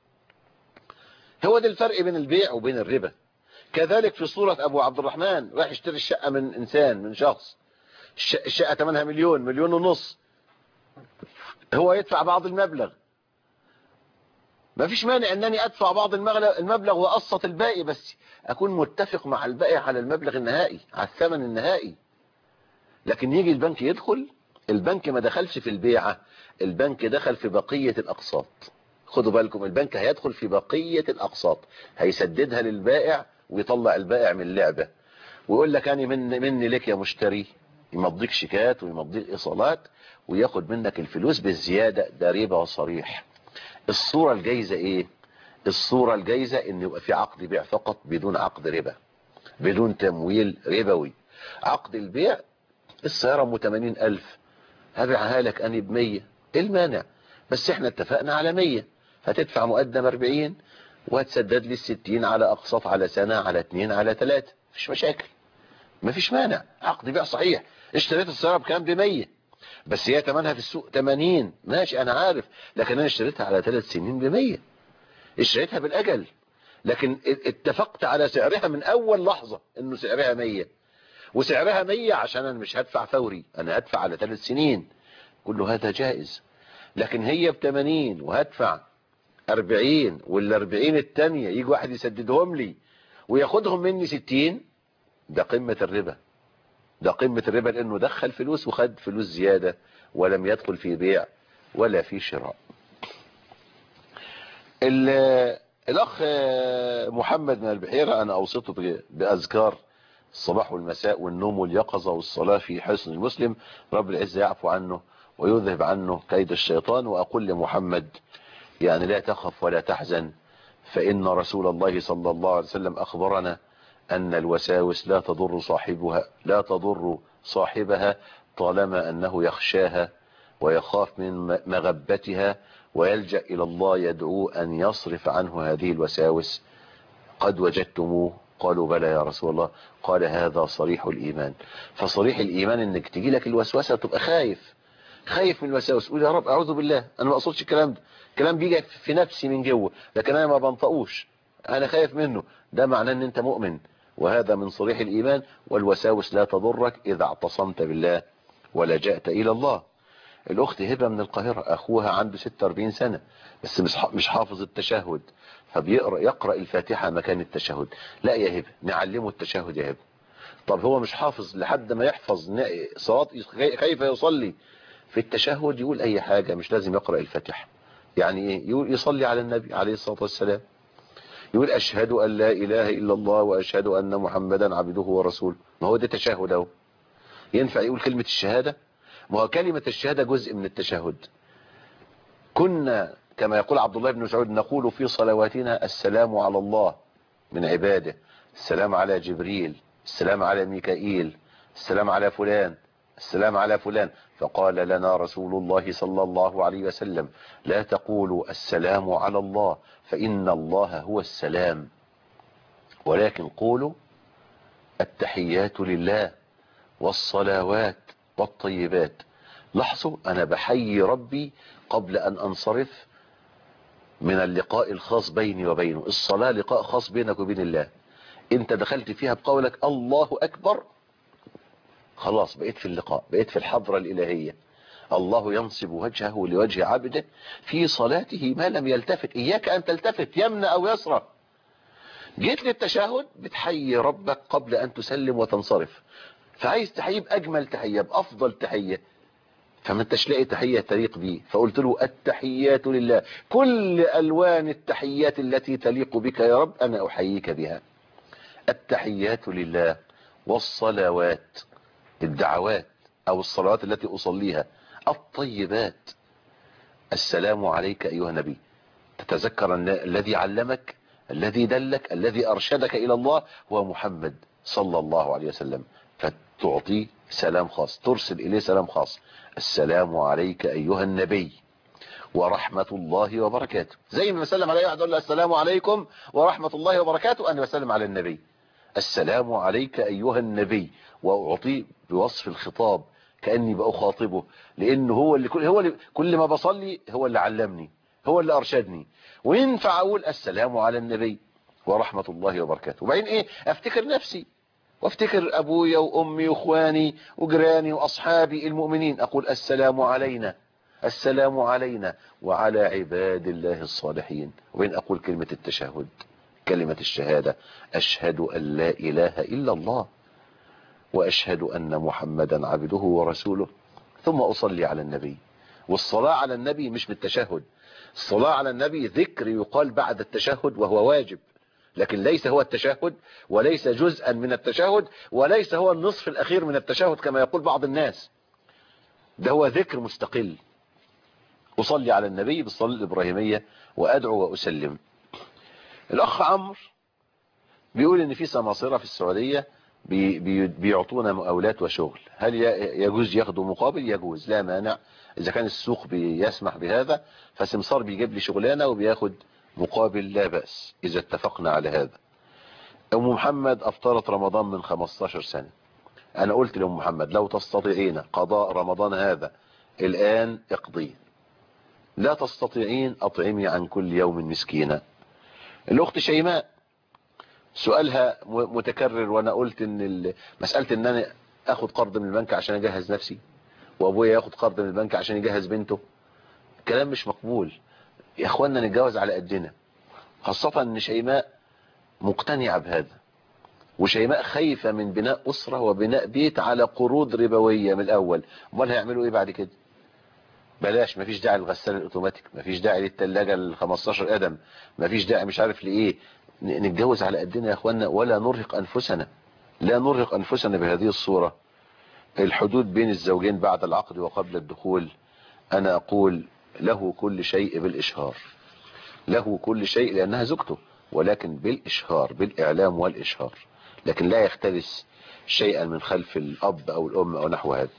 هو ده الفرق بين البيع وبين الربا كذلك في صورة ابو عبد الرحمن راح يشتري الشقة من انسان من شخص الشقة ثمنها مليون مليون ونص هو يدفع بعض المبلغ ما فيش مانع انني ادفع بعض المبلغ واقسط الباقي بس اكون متفق مع الباقي على المبلغ النهائي على الثمن النهائي لكن يجي البنك يدخل البنك ما دخلش في البيعة البنك دخل في بقية الاقساط خدوا بالكم البنك هيدخل في بقية الاقساط هيسددها للبائع ويطلع البائع من اللعبة ويقول لك انا من مني لك يا مشتري يمضيك شيكات ويمضيك ايصالات وياخد منك الفلوس بالزيادة ده ربا صريح الصورة الجايزة ايه الصورة الجايزة ان يبقى في عقد بيع فقط بدون عقد ربا بدون تمويل ربوي عقد البيع السيارة ام 80 الف هبيعها لك اني ب 100 ايه المانع بس احنا اتفقنا على 100 هتدفع مقدم 40 وهتسدد لي الستين على اقساط على سنة على اتنين على تلاتة مفيش مشاكل مفيش مانع عقد بيع صحيح اشتريت السيارة بكام ب 100 بس هي تمنها في السوق 80 ماشي انا عارف لكن انا اشتريتها على ثلاث سنين ب 100 اشتريتها بالاجل لكن اتفقت على سعرها من اول لحظة انه سعرها 100 وسعرها 100 عشان انا مش هدفع فوري انا هدفع على ثلاث سنين كل هذا جائز لكن هي ب 80 وهدفع 40 وال 40 التانية يجي واحد يسددهم لي وياخدهم مني 60 ده قمة الربا ده قمة الربا لانه دخل فلوس وخد فلوس زيادة ولم يدخل في بيع ولا في شراء الاخ محمد من البحيرة انا اوصيته باذكار الصباح والمساء والنوم واليقظة والصلاة في حسن المسلم رب العزة يعفو عنه ويذهب عنه كيد الشيطان واقول لمحمد يعني لا تخف ولا تحزن فإن رسول الله صلى الله عليه وسلم أخبرنا أن الوساوس لا تضر صاحبها لا تضر صاحبها طالما أنه يخشاها ويخاف من مغبتها ويلجأ إلى الله يدعو أن يصرف عنه هذه الوساوس قد وجدتموه قالوا بلى يا رسول الله قال هذا صريح الإيمان فصريح الإيمان أنك تجي لك الوسوسة تبقى خايف خايف من الوساوس قول يا رب أعوذ بالله أنا ما أقصدش الكلام ده كلام بيجي في نفسي من جوه لكن أنا ما بنطقوش أنا خايف منه ده معناه أن أنت مؤمن وهذا من صريح الإيمان والوساوس لا تضرك إذا اعتصمت بالله ولجأت إلى الله الأخت هبة من القاهرة أخوها عنده 46 سنة بس مش حافظ التشهد فبيقرأ يقرأ الفاتحة مكان التشهد لا يا هبة نعلمه التشهد يا هبة طب هو مش حافظ لحد ما يحفظ صلاة كيف يصلي في التشهد يقول أي حاجة مش لازم يقرأ الفاتحة يعني إيه يقول يصلي على النبي عليه الصلاة والسلام يقول أشهد أن لا إله إلا الله وأشهد أن محمدا عبده ورسوله ما هو ده تشهد اهو ينفع يقول كلمة الشهادة ما هو كلمة الشهادة جزء من التشهد كنا كما يقول عبد الله بن مسعود نقول في صلواتنا السلام على الله من عباده السلام على جبريل السلام على ميكائيل السلام على فلان السلام على فلان فقال لنا رسول الله صلى الله عليه وسلم لا تقولوا السلام على الله فإن الله هو السلام ولكن قولوا التحيات لله والصلوات والطيبات لاحظوا أنا بحيي ربي قبل أن أنصرف من اللقاء الخاص بيني وبينه الصلاة لقاء خاص بينك وبين الله انت دخلت فيها بقولك الله أكبر خلاص بقيت في اللقاء بقيت في الحضرة الإلهية الله ينصب وجهه لوجه عبده في صلاته ما لم يلتفت إياك أن تلتفت يمنى أو يسرى جيت للتشهد بتحيي ربك قبل أن تسلم وتنصرف فعايز تحيي بأجمل تحية بأفضل تحية فما انتش لاقي تحية تليق بيه فقلت له التحيات لله كل ألوان التحيات التي تليق بك يا رب أنا أحييك بها التحيات لله والصلوات الدعوات أو الصلوات التي أصليها الطيبات السلام عليك أيها النبي تتذكر أن الذي علمك الذي دلك الذي أرشدك إلى الله هو محمد صلى الله عليه وسلم فتعطيه سلام خاص ترسل إليه سلام خاص السلام عليك أيها النبي ورحمة الله وبركاته زي ما بسلم عليه واحد يقول له السلام عليكم ورحمة الله وبركاته أنا بسلم على النبي السلام عليك أيها النبي وأعطيه بوصف الخطاب كأني بأخاطبه لأنه هو اللي كل, هو اللي كل ما بصلي هو اللي علمني هو اللي أرشدني وينفع أقول السلام على النبي ورحمة الله وبركاته وبعدين إيه أفتكر نفسي وافتكر أبويا وأمي وإخواني وجيراني وأصحابي المؤمنين أقول السلام علينا السلام علينا وعلى عباد الله الصالحين وبين أقول كلمة التشهد كلمة الشهادة أشهد أن لا إله إلا الله وأشهد أن محمدا عبده ورسوله ثم أصلي على النبي والصلاة على النبي مش بالتشهد الصلاة على النبي ذكر يقال بعد التشهد وهو واجب لكن ليس هو التشهد وليس جزءا من التشهد وليس هو النصف الأخير من التشهد كما يقول بعض الناس ده هو ذكر مستقل أصلي على النبي بالصلاة الإبراهيمية وأدعو وأسلم الأخ عمرو بيقول إن في سماصرة في السعودية بي بي بيعطونا مقاولات وشغل هل يجوز ياخدوا مقابل يجوز لا مانع إذا كان السوق بيسمح بهذا فسمسار بيجيب لي شغلانة وبياخد مقابل لا بأس إذا اتفقنا على هذا أم محمد أفطرت رمضان من 15 سنة انا قلت لام محمد لو تستطيعين قضاء رمضان هذا الان اقضيه لا تستطيعين اطعمي عن كل يوم مسكينا الاخت شيماء سؤالها م- متكرر وانا قلت ان ال- مسألة ان انا اخد قرض من البنك عشان اجهز نفسي وابويا ياخد قرض من البنك عشان يجهز بنته كلام مش مقبول يا اخوانا نتجوز على قدنا خاصة ان شيماء مقتنعة بهذا وشيماء خايفة من بناء أسرة وبناء بيت على قروض ربوية من الأول امال هيعملوا إيه بعد كده بلاش مفيش داعي للغسالة الأوتوماتيك مفيش داعي للتلاجة ال 15 قدم مفيش داعي مش عارف لإيه ن- نتجوز على قدنا يا أخوانا ولا نرهق أنفسنا لا نرهق أنفسنا بهذه الصورة الحدود بين الزوجين بعد العقد وقبل الدخول أنا أقول له كل شيء بالإشهار له كل شيء لأنها زوجته ولكن بالإشهار بالإعلام والإشهار لكن لا يختلس شيئا من خلف الأب أو الأم أو نحو هذا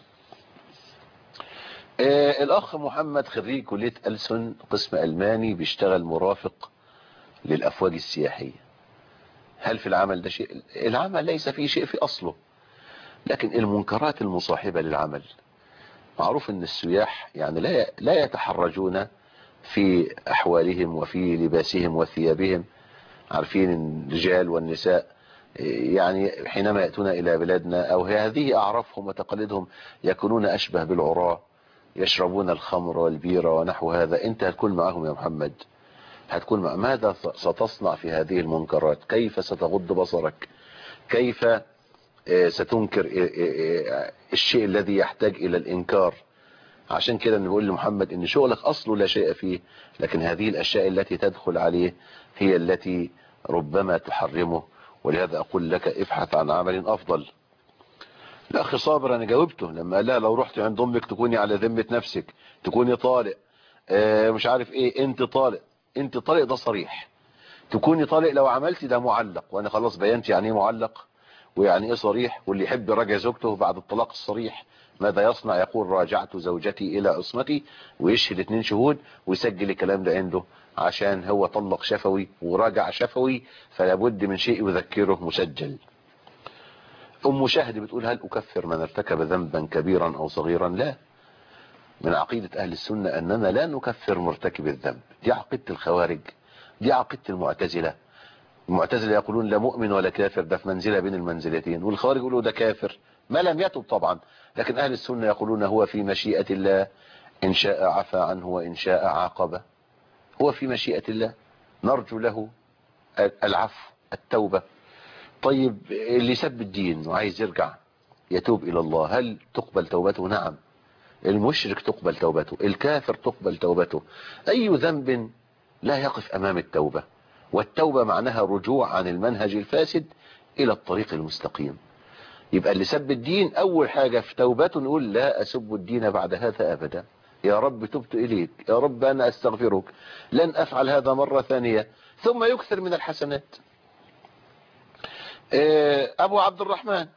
آه الأخ محمد خريج كلية ألسن قسم ألماني بيشتغل مرافق للأفواج السياحية هل في العمل ده شيء العمل ليس فيه شيء في أصله لكن المنكرات المصاحبة للعمل معروف ان السياح يعني لا لا يتحرجون في احوالهم وفي لباسهم وثيابهم عارفين الرجال والنساء يعني حينما يأتون إلى بلادنا أو هذه أعرافهم وتقاليدهم يكونون أشبه بالعراة يشربون الخمر والبيرة ونحو هذا أنت هتكون معهم يا محمد هتكون مع ماذا ستصنع في هذه المنكرات كيف ستغض بصرك كيف ستنكر الشيء الذي يحتاج إلى الإنكار عشان كده نقول لمحمد ان شغلك اصله لا شيء فيه لكن هذه الاشياء التي تدخل عليه هي التي ربما تحرمه ولهذا اقول لك ابحث عن عمل افضل الاخ صابر انا جاوبته لما قال لها لو رحت عند امك تكوني على ذمة نفسك تكوني طالق اه مش عارف ايه انت طالق انت طالق ده صريح تكوني طالق لو عملتي ده معلق وانا خلاص بينت يعني ايه معلق ويعني ايه صريح واللي يحب يراجع زوجته بعد الطلاق الصريح ماذا يصنع يقول راجعت زوجتي الى عصمتي ويشهد اتنين شهود ويسجل الكلام ده عنده عشان هو طلق شفوي وراجع شفوي فلا بد من شيء يذكره مسجل ام شهد بتقول هل اكفر من ارتكب ذنبا كبيرا او صغيرا لا من عقيدة اهل السنة اننا لا نكفر مرتكب الذنب دي عقيدة الخوارج دي عقيدة المعتزلة المعتزلة يقولون لا مؤمن ولا كافر ده في منزلة بين المنزلتين والخوارج يقولوا ده كافر ما لم يتب طبعا لكن أهل السنة يقولون هو في مشيئة الله إن شاء عفى عنه وإن شاء عاقبه هو في مشيئة الله نرجو له العفو التوبة طيب اللي سب الدين وعايز يرجع يتوب إلى الله هل تقبل توبته نعم المشرك تقبل توبته الكافر تقبل توبته أي ذنب لا يقف أمام التوبة والتوبة معناها رجوع عن المنهج الفاسد إلى الطريق المستقيم يبقى اللي سب الدين أول حاجة في توبته نقول لا أسب الدين بعد هذا أبدا يا رب تبت إليك يا رب أنا أستغفرك لن أفعل هذا مرة ثانية ثم يكثر من الحسنات أبو عبد الرحمن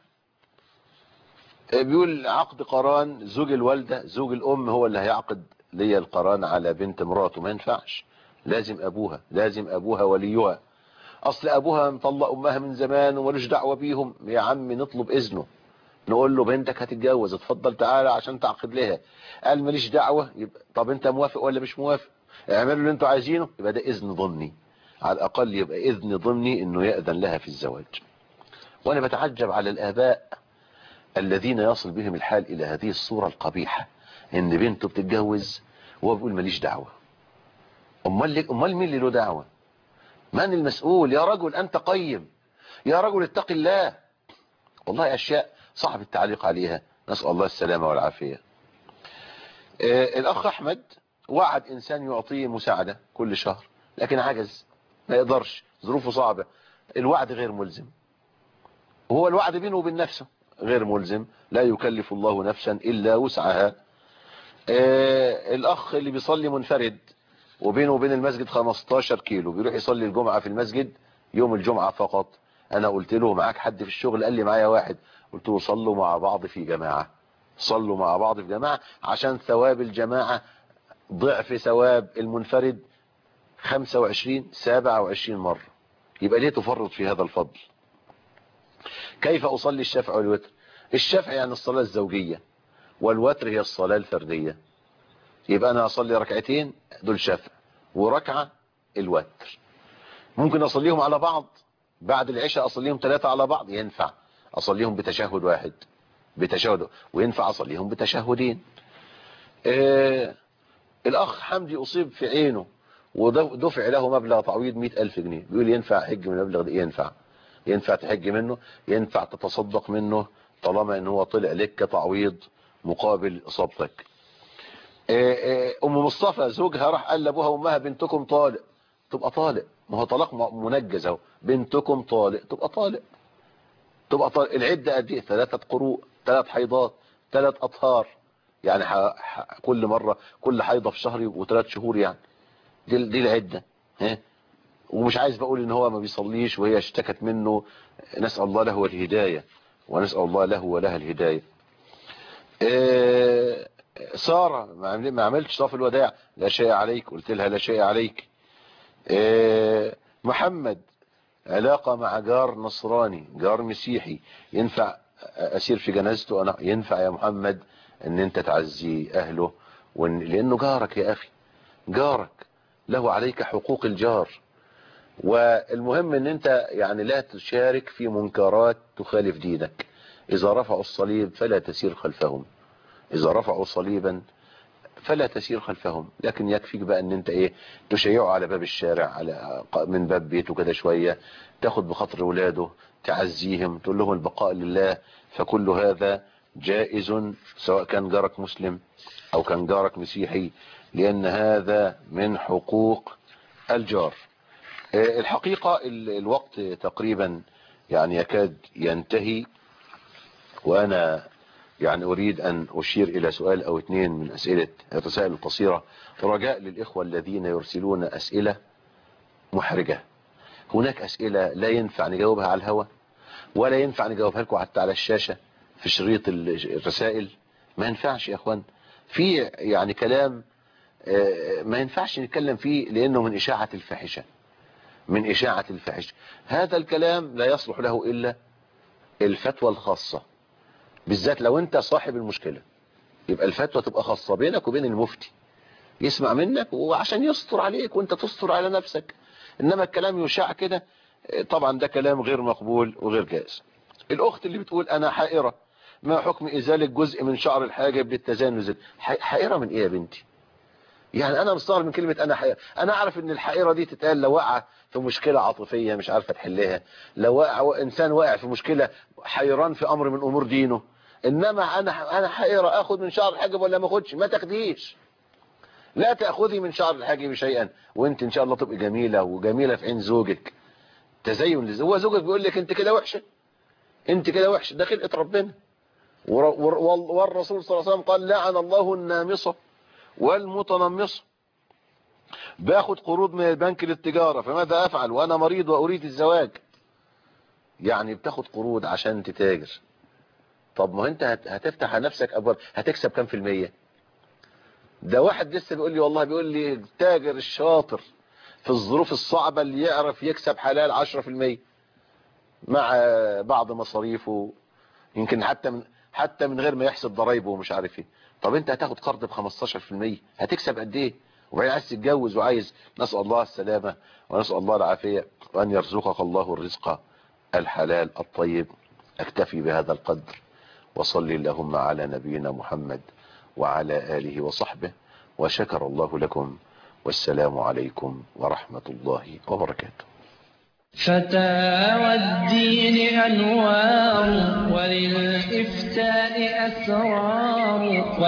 بيقول عقد قران زوج الوالدة زوج الأم هو اللي هيعقد لي القران على بنت مراته ما ينفعش لازم أبوها لازم أبوها وليها أصل أبوها مطلق أمها من زمان ومالوش دعوة بيهم يا عم نطلب إذنه نقول له بنتك هتتجوز اتفضل تعالى عشان تعقد لها قال ماليش دعوة يبقى طب انت موافق ولا مش موافق اعملوا اللي انتوا عايزينه يبقى ده إذن ضمني على الأقل يبقى إذن ضمني انه يأذن لها في الزواج وانا بتعجب على الآباء الذين يصل بهم الحال إلى هذه الصورة القبيحة ان بنته بتتجوز وهو بيقول ماليش دعوة امال امال مين اللي له دعوه من المسؤول يا رجل انت قيم يا رجل اتق الله والله اشياء صعب التعليق عليها نسال الله السلامه والعافيه آه الاخ احمد وعد انسان يعطيه مساعده كل شهر لكن عجز ما يقدرش ظروفه صعبه الوعد غير ملزم وهو الوعد بينه وبين نفسه غير ملزم لا يكلف الله نفسا الا وسعها آه الاخ اللي بيصلي منفرد وبينه وبين المسجد 15 كيلو بيروح يصلي الجمعة في المسجد يوم الجمعة فقط انا قلت له معاك حد في الشغل قال لي معايا واحد قلت له صلوا مع بعض في جماعة صلوا مع بعض في جماعة عشان ثواب الجماعة ضعف ثواب المنفرد 25 27 مرة يبقى ليه تفرط في هذا الفضل كيف اصلي الشفع والوتر الشفع يعني الصلاة الزوجية والوتر هي الصلاة الفردية يبقى انا اصلي ركعتين دول شفع وركعة الوتر ممكن اصليهم على بعض بعد العشاء اصليهم ثلاثة على بعض ينفع اصليهم بتشهد واحد بتشهد وينفع اصليهم بتشهدين آه الاخ حمدي اصيب في عينه ودفع له مبلغ تعويض مئة الف جنيه بيقول ينفع حج من المبلغ ده ينفع ينفع تحج منه ينفع تتصدق منه طالما ان هو طلع لك كتعويض مقابل اصابتك آه آه ام مصطفى زوجها راح قال لابوها وامها بنتكم طالق تبقى طالق ما هو طلاق منجز اهو بنتكم طالق تبقى طالق تبقى طالق العده قد ايه ثلاثه قروء ثلاث حيضات ثلاث اطهار يعني ح... ح... كل مره كل حيضه في شهر وثلاث شهور يعني دي دي العده ها ومش عايز بقول ان هو ما بيصليش وهي اشتكت منه نسال الله له الهدايه ونسال الله له ولها الهدايه إيه ساره ما عملتش طواف الوداع لا شيء عليك قلت لها لا شيء عليك إيه محمد علاقة مع جار نصراني جار مسيحي ينفع أسير في جنازته أنا ينفع يا محمد أن أنت تعزي أهله وإن لأنه جارك يا أخي جارك له عليك حقوق الجار والمهم أن أنت يعني لا تشارك في منكرات تخالف دينك إذا رفعوا الصليب فلا تسير خلفهم إذا رفعوا صليبا فلا تسير خلفهم لكن يكفيك بقى ان انت ايه تشيعه على باب الشارع على من باب بيته كده شوية تاخد بخاطر ولاده تعزيهم تقول لهم البقاء لله فكل هذا جائز سواء كان جارك مسلم او كان جارك مسيحي لان هذا من حقوق الجار الحقيقة الوقت تقريبا يعني يكاد ينتهي وانا يعني أريد أن أشير إلى سؤال أو اثنين من أسئلة الرسائل القصيرة رجاء للإخوة الذين يرسلون أسئلة محرجة هناك أسئلة لا ينفع نجاوبها على الهواء ولا ينفع نجاوبها لكم حتى على الشاشة في شريط الرسائل ما ينفعش يا أخوان في يعني كلام ما ينفعش نتكلم فيه لأنه من إشاعة الفاحشة من إشاعة الفاحشة هذا الكلام لا يصلح له إلا الفتوى الخاصة بالذات لو انت صاحب المشكلة يبقى الفتوى تبقى خاصة بينك وبين المفتي يسمع منك وعشان يستر عليك وانت تستر على نفسك انما الكلام يشاع كده طبعا ده كلام غير مقبول وغير جائز الاخت اللي بتقول انا حائرة ما حكم ازالة جزء من شعر الحاجب للتزانز حائرة من ايه يا بنتي يعني انا مستغرب من كلمة انا حائرة انا اعرف ان الحائرة دي تتقال لو وقع في مشكلة عاطفية مش عارفة تحلها لو وقع انسان واقع في مشكلة حيران في امر من امور دينه انما انا انا حائرة اخذ من شعر الحاجب ولا ما اخدش ما تاخديش لا تاخذي من شعر الحاجب شيئا وانت ان شاء الله تبقي جميلة وجميلة في عين زوجك تزين لزوج هو زوجك بيقول لك انت كده وحشة انت كده وحشة ده خلقة ربنا والرسول صلى الله عليه وسلم قال لعن الله النامصة والمتنمصة باخد قروض من البنك للتجارة فماذا افعل وانا مريض واريد الزواج يعني بتاخد قروض عشان تتاجر طب ما انت هتفتح على نفسك ابواب هتكسب كام في المية ده واحد لسه بيقول لي والله بيقول لي التاجر الشاطر في الظروف الصعبة اللي يعرف يكسب حلال عشرة في المية مع بعض مصاريفه يمكن حتى من حتى من غير ما يحسب ضرايبه ومش عارف ايه طب انت هتاخد قرض ب 15% هتكسب قد ايه وبعدين عايز تتجوز وعايز نسأل الله السلامة ونسأل الله العافية وأن يرزقك الله الرزق الحلال الطيب اكتفي بهذا القدر وصلي اللهم على نبينا محمد وعلى آله وصحبه وشكر الله لكم والسلام عليكم ورحمة الله وبركاته فتاوى الدين أنوار وللإفتاء أسرار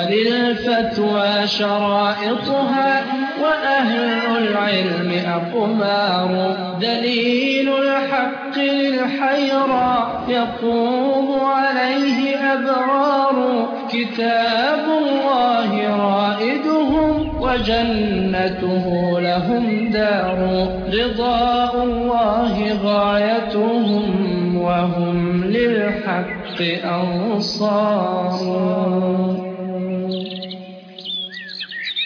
وللفتوى شرائطها وأهل العلم أقمار دليل الحق للحيرى يقوم عليه أبرار كتاب الله رائدهم وجنته لهم دار رضاء الله غايتهم وهم للحق أنصار